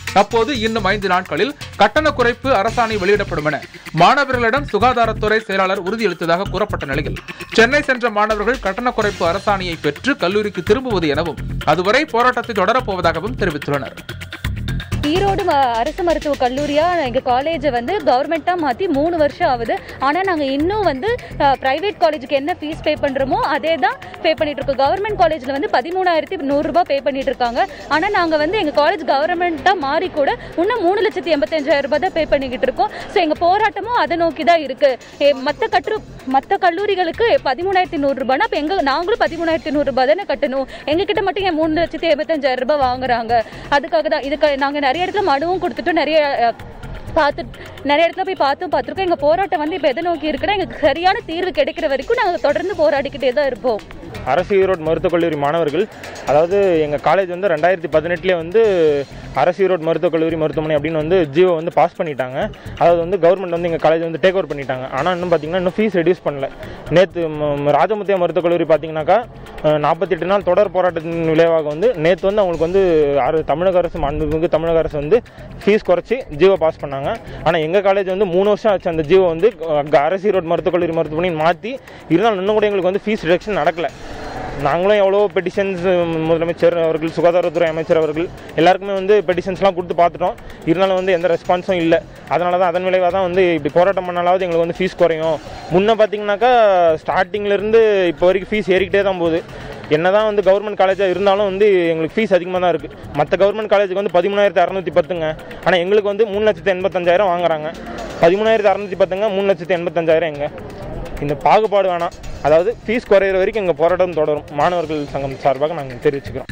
அப்போது இன்னும் ஐந்து நாட்களில் கட்டண குறைப்பு அரசாணை வெளியிடப்படும் என மாணவர்களிடம் சுகாதாரத்துறை செயலாளர் உறுதியளித்ததாக கூறப்பட்ட நிலையில் சென்னை சென்ற மாணவர்கள் கட்டண குறைப்பு அரசாணையை பெற்று கல்லூரிக்கு திரும்புவது எனவும் அதுவரை போராட்டத்தை தொடரப்போவதாகவும் தெரிவித்துள்ளனர் ஈரோடு ம- அரசு மருத்துவ கல்லூரியா எங்கள் காலேஜை வந்து கவர்மெண்ட்டாக மாற்றி மூணு வருஷம் ஆகுது ஆனால் நாங்கள் இன்னும் வந்து ப்ரைவேட் காலேஜுக்கு என்ன ஃபீஸ் பே பண்ணுறோமோ அதே தான் பே பண்ணிட்டு இருக்கோம் கவர்மெண்ட் காலேஜில் வந்து பதிமூணாயிரத்தி நூறுரூபா பே பண்ணிட்டு இருக்காங்க ஆனால் நாங்கள் வந்து எங்கள் காலேஜ் கவர்மெண்ட்டாக மாறி கூட இன்னும் மூணு லட்சத்தி எண்பத்தஞ்சாயிரம் ரூபாய் தான் பே பண்ணிக்கிட்டு இருக்கோம் ஸோ எங்கள் போராட்டமும் அதை நோக்கி தான் இருக்குது மற்ற கற்று மற்ற கல்லூரிகளுக்கு பதிமூணாயிரத்தி நூறுரூபானா இப்போ எங்கள் நாங்களும் பதிமூணாயிரத்தி நூறுரூபா தானே கட்டணும் எங்ககிட்ட மட்டும் ஏன் மூணு லட்சத்தி எண்பத்தஞ்சாயிரம் ரூபாய் வாங்குறாங்க அதுக்காக தான் இதுக்கு நாங்கள் நிறைய இடத்துல மனுவும் கொடுத்துட்டு நிறைய அஹ், பார்த்து நிறைய இடத்துல போய் பார்த்தும் பார்த்துருக்கோம் எங்கள் போராட்டம் வந்து இப்போ எதை நோக்கி இருக்குன்னா எங்களுக்கு சரியான தீர்வு கிடைக்கிற வரைக்கும் நாங்கள் தொடர்ந்து போராடிக்கிட்டே தான் இருப்போம் அரசு ஈரோடு மருத்துவக் கல்லூரி மாணவர்கள் அதாவது எங்கள் காலேஜ் வந்து ரெண்டாயிரத்தி பதினெட்டுலேயே வந்து அரசு ஈரோடு மருத்துவக் கல்லூரி மருத்துவமனை அப்படின்னு வந்து ஜியோ வந்து பாஸ் பண்ணிட்டாங்க அதாவது வந்து கவர்மெண்ட் வந்து எங்கள் காலேஜ் வந்து டேக் ஓவர் பண்ணிட்டாங்க ஆனால் இன்னும் பார்த்தீங்கன்னா இன்னும் ஃபீஸ் ரெடியூஸ் பண்ணல நேற்று ராஜமுத்தியா மருத்துவக் கல்லூரி பார்த்தீங்கன்னாக்கா நாற்பத்தெட்டு நாள் தொடர் போராட்டத்தின் விளைவாக வந்து நேற்று வந்து அவங்களுக்கு வந்து அரு- தமிழக அரசு மாண்புமிகு தமிழக அரசு வந்து ஃபீஸ் குறைச்சி ஜியோ பாஸ் பண்ணாங்க ஆனால் எங்கள் காலேஜ் வந்து மூணு வருஷம் ஆச்சு அந்த ஜியோ வந்து அஹ், அரசு ஈரோடு மருத்துவக் கல்லூரி மருத்துவமனைன்னு மாற்றி இருந்தாலும் இன்னும் கூட எங்களுக்கு வந்து ஃபீஸ் ரிடக்ஷன் நடக்கலை நாங்களும் எவ்வளோ பெட்டிஷன்ஸ் முதலமைச்சர் அவர்கள் சுகாதாரத்துறை அமைச்சர் அவர்கள் எல்லாருக்குமே வந்து பெட்டிஷன்ஸ்லாம் கொடுத்து பார்த்துட்டோம் இருந்தாலும் வந்து எந்த ரெஸ்பான்ஸும் இல்லை அதனால தான் அதன் விளைவாக தான் வந்து இப்படி போராட்டம் பண்ணாலாவது எங்களுக்கு வந்து ஃபீஸ் குறையும் முன்ன பார்த்தீங்கன்னாக்கா ஸ்டார்டிங்லேருந்து இப்போ வரைக்கும் ஃபீஸ் ஏறிக்கிட்டே தான் போகுது என்னதான் வந்து கவர்மெண்ட் காலேஜாக இருந்தாலும் வந்து எங்களுக்கு ஃபீஸ் அதிகமாக தான் இருக்குது மற்ற கவர்மெண்ட் காலேஜுக்கு வந்து பதிமூணாயிரத்து அறநூற்றி பத்துங்க ஆனால் எங்களுக்கு வந்து மூணு லட்சத்து எண்பத்தஞ்சாயிரம் வாங்குறாங்க பதிமூணாயிரத்து அறநூற்றி பத்துங்க மூணு லட்சத்து எண்பத்தஞ்சாயிரம் எங்க இந்த பாகுபாடு வேணாம் அதாவது ஃபீஸ் குறையிற வரைக்கும் எங்கள் போராட்டம் தொடரும் மாணவர்கள் சங்கம் சார்பாக நாங்கள் தெரிவிச்சுக்கிறோம்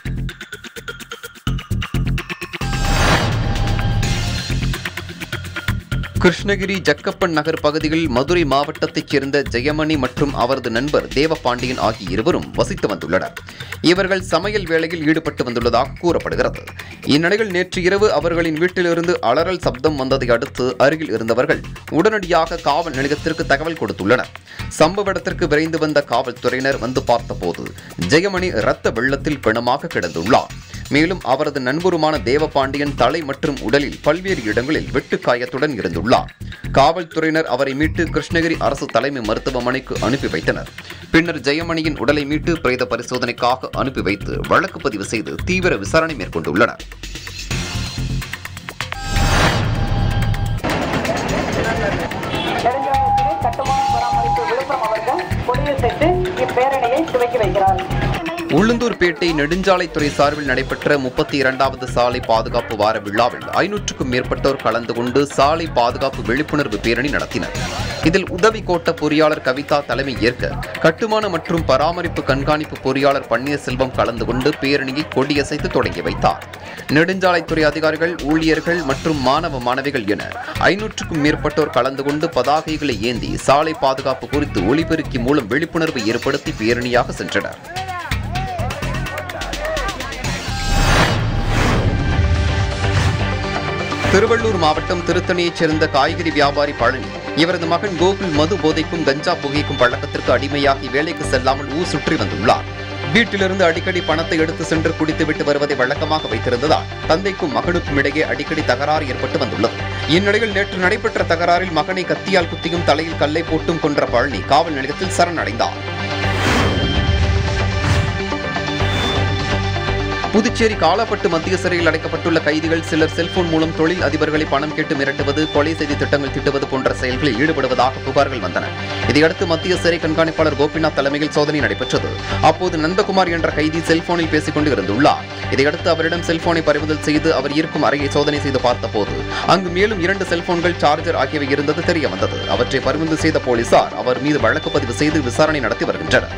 கிருஷ்ணகிரி ஜக்கப்பன் நகர் பகுதியில் மதுரை மாவட்டத்தைச் சேர்ந்த ஜெயமணி மற்றும் அவரது நண்பர் தேவபாண்டியன் ஆகிய இருவரும் வசித்து வந்துள்ளனர் இவர்கள் சமையல் வேலையில் ஈடுபட்டு வந்துள்ளதாக கூறப்படுகிறது இந்நிலையில் நேற்று இரவு அவர்களின் வீட்டிலிருந்து அலறல் சப்தம் வந்ததை அடுத்து அருகில் இருந்தவர்கள் உடனடியாக காவல் நிலையத்திற்கு தகவல் கொடுத்துள்ளனர் சம்பவ இடத்திற்கு விரைந்து வந்த காவல்துறையினர் வந்து பார்த்தபோது ஜெயமணி இரத்த வெள்ளத்தில் பிணமாக கிடந்துள்ளார் மேலும் அவரது நண்பருமான தேவபாண்டியன் தலை மற்றும் உடலில் பல்வேறு இடங்களில் வெட்டுக்காயத்துடன் இருந்துள்ளார் காவல்துறையினர் அவரை மீட்டு கிருஷ்ணகிரி அரசு தலைமை மருத்துவமனைக்கு அனுப்பி வைத்தனர் பின்னர் ஜெயமணியின் உடலை மீட்டு பிரேத பரிசோதனைக்காக அனுப்பி வைத்து வழக்கு பதிவு செய்து தீவிர விசாரணை மேற்கொண்டுள்ளனர் கட்டுமான பராமரிப்பு விழுப்புரம் அவர்கள் கொடியசைத்து இப்பேரணியை துவக்கி வைக்கிறார் உளுந்தூர்பேட்டை நெடுஞ்சாலைத்துறை சார்பில் நடைபெற்ற முப்பத்தி இரண்டாவது சாலை பாதுகாப்பு வார விழாவில் ஐநூற்றுக்கும் மேற்பட்டோர் கலந்து கொண்டு சாலை பாதுகாப்பு விழிப்புணர்வு பேரணி நடத்தினர் இதில் உதவி கோட்ட பொறியாளர் கவிதா தலைமை ஏற்க கட்டுமான மற்றும் பராமரிப்பு கண்காணிப்பு பொறியாளர் பன்னீர்செல்வம் கலந்து கொண்டு பேரணியை கொடியசைத்து தொடங்கி வைத்தார் நெடுஞ்சாலைத்துறை அதிகாரிகள் ஊழியர்கள் மற்றும் மாணவ மாணவிகள் என ஐநூற்றுக்கும் மேற்பட்டோர் கலந்து கொண்டு பதாகைகளை ஏந்தி சாலை பாதுகாப்பு குறித்து ஒலிபெருக்கி மூலம் விழிப்புணர்வு ஏற்படுத்தி பேரணியாக சென்றனர் திருவள்ளூர் மாவட்டம் திருத்தணியைச் சேர்ந்த காய்கறி வியாபாரி பழனி இவரது மகன் கோகுல் மது போதைக்கும் கஞ்சா புகைக்கும் பழக்கத்திற்கு அடிமையாகி வேலைக்கு செல்லாமல் ஊர் சுற்றி வந்துள்ளார் வீட்டிலிருந்து அடிக்கடி பணத்தை எடுத்து சென்று குடித்துவிட்டு வருவதை வழக்கமாக வைத்திருந்ததால் தந்தைக்கும் மகனுக்கும் இடையே அடிக்கடி தகராறு ஏற்பட்டு வந்துள்ளது இந்நிலையில் நேற்று நடைபெற்ற தகராறில் மகனை கத்தியால் குத்தியும் தலையில் கல்லை போட்டும் கொன்ற பழனி காவல் நிலையத்தில் சரணடைந்தார் புதுச்சேரி காலாப்பட்டு மத்திய சிறையில் அடைக்கப்பட்டுள்ள கைதிகள் சிலர் செல்போன் மூலம் தொழில் அதிபர்களை பணம் கேட்டு மிரட்டுவது கொலை செய்தி திட்டங்கள் திட்டுவது போன்ற செயல்களில் ஈடுபடுவதாக புகார்கள் வந்தன இதையடுத்து மத்திய சிறை கண்காணிப்பாளர் கோபிநாத் தலைமையில் சோதனை நடைபெற்றது அப்போது நந்தகுமார் என்ற கைதி செல்போனில் பேசிக் கொண்டு இருந்துள்ளார் இதையடுத்து அவரிடம் செல்போனை பறிமுதல் செய்து அவர் இருக்கும் அறையை சோதனை செய்து பார்த்தபோது அங்கு மேலும் இரண்டு செல்போன்கள் சார்ஜர் ஆகியவை இருந்தது தெரிய வந்தது அவற்றை பறிமுதல் செய்த போலீசார் அவர் மீது வழக்கு பதிவு செய்து விசாரணை நடத்தி வருகின்றனர்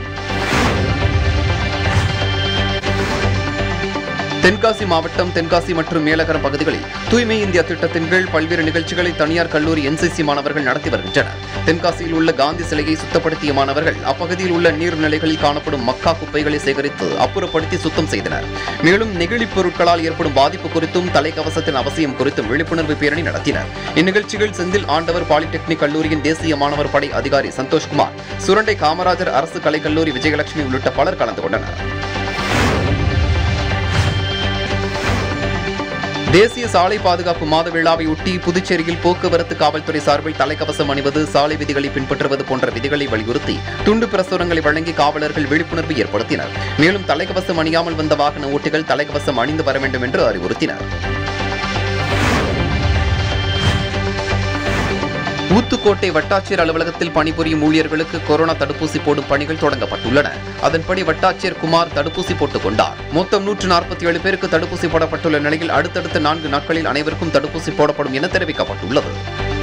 தென்காசி மாவட்டம் தென்காசி மற்றும் மேலகரம் பகுதிகளில் தூய்மை இந்தியா திட்டத்தின் கீழ் பல்வேறு நிகழ்ச்சிகளை தனியார் கல்லூரி என்சிசி மாணவர்கள் நடத்தி வருகின்றனர் தென்காசியில் உள்ள காந்தி சிலையை சுத்தப்படுத்திய மாணவர்கள் அப்பகுதியில் உள்ள நீர்நிலைகளில் காணப்படும் மக்கா குப்பைகளை சேகரித்து அப்புறப்படுத்தி சுத்தம் செய்தனர் மேலும் நெகிழிப் பொருட்களால் ஏற்படும் பாதிப்பு குறித்தும் தலைக்கவசத்தின் அவசியம் குறித்தும் விழிப்புணர்வு பேரணி நடத்தினர் இந்நிகழ்ச்சியில் செந்தில் ஆண்டவர் பாலிடெக்னிக் கல்லூரியின் தேசிய மாணவர் படை அதிகாரி சந்தோஷ்குமார் சுரண்டை காமராஜர் அரசு கலைக்கல்லூரி விஜயலட்சுமி உள்ளிட்ட பலர் கலந்து கொண்டனர் தேசிய சாலை பாதுகாப்பு மாத விழாவை ஒட்டி புதுச்சேரியில் போக்குவரத்து காவல்துறை சார்பில் தலைக்கவசம் அணிவது சாலை விதிகளை பின்பற்றுவது போன்ற விதிகளை வலியுறுத்தி துண்டு பிரசுரங்களை வழங்கி காவலர்கள் விழிப்புணர்வு ஏற்படுத்தினர் மேலும் தலைக்கவசம் அணியாமல் வந்த வாகன ஓட்டிகள் தலைக்கவசம் அணிந்து வர வேண்டும் என்று அறிவுறுத்தினர் ஊத்துக்கோட்டை வட்டாட்சியர் அலுவலகத்தில் பணிபுரியும் ஊழியர்களுக்கு கொரோனா தடுப்பூசி போடும் பணிகள் தொடங்கப்பட்டுள்ளன அதன்படி வட்டாட்சியர் குமார் தடுப்பூசி போட்டுக் கொண்டார் மொத்தம் நூற்று நாற்பத்தி ஏழு பேருக்கு தடுப்பூசி போடப்பட்டுள்ள நிலையில் அடுத்தடுத்த நான்கு நாட்களில் அனைவருக்கும் தடுப்பூசி போடப்படும் என தெரிவிக்கப்பட்டுள்ளது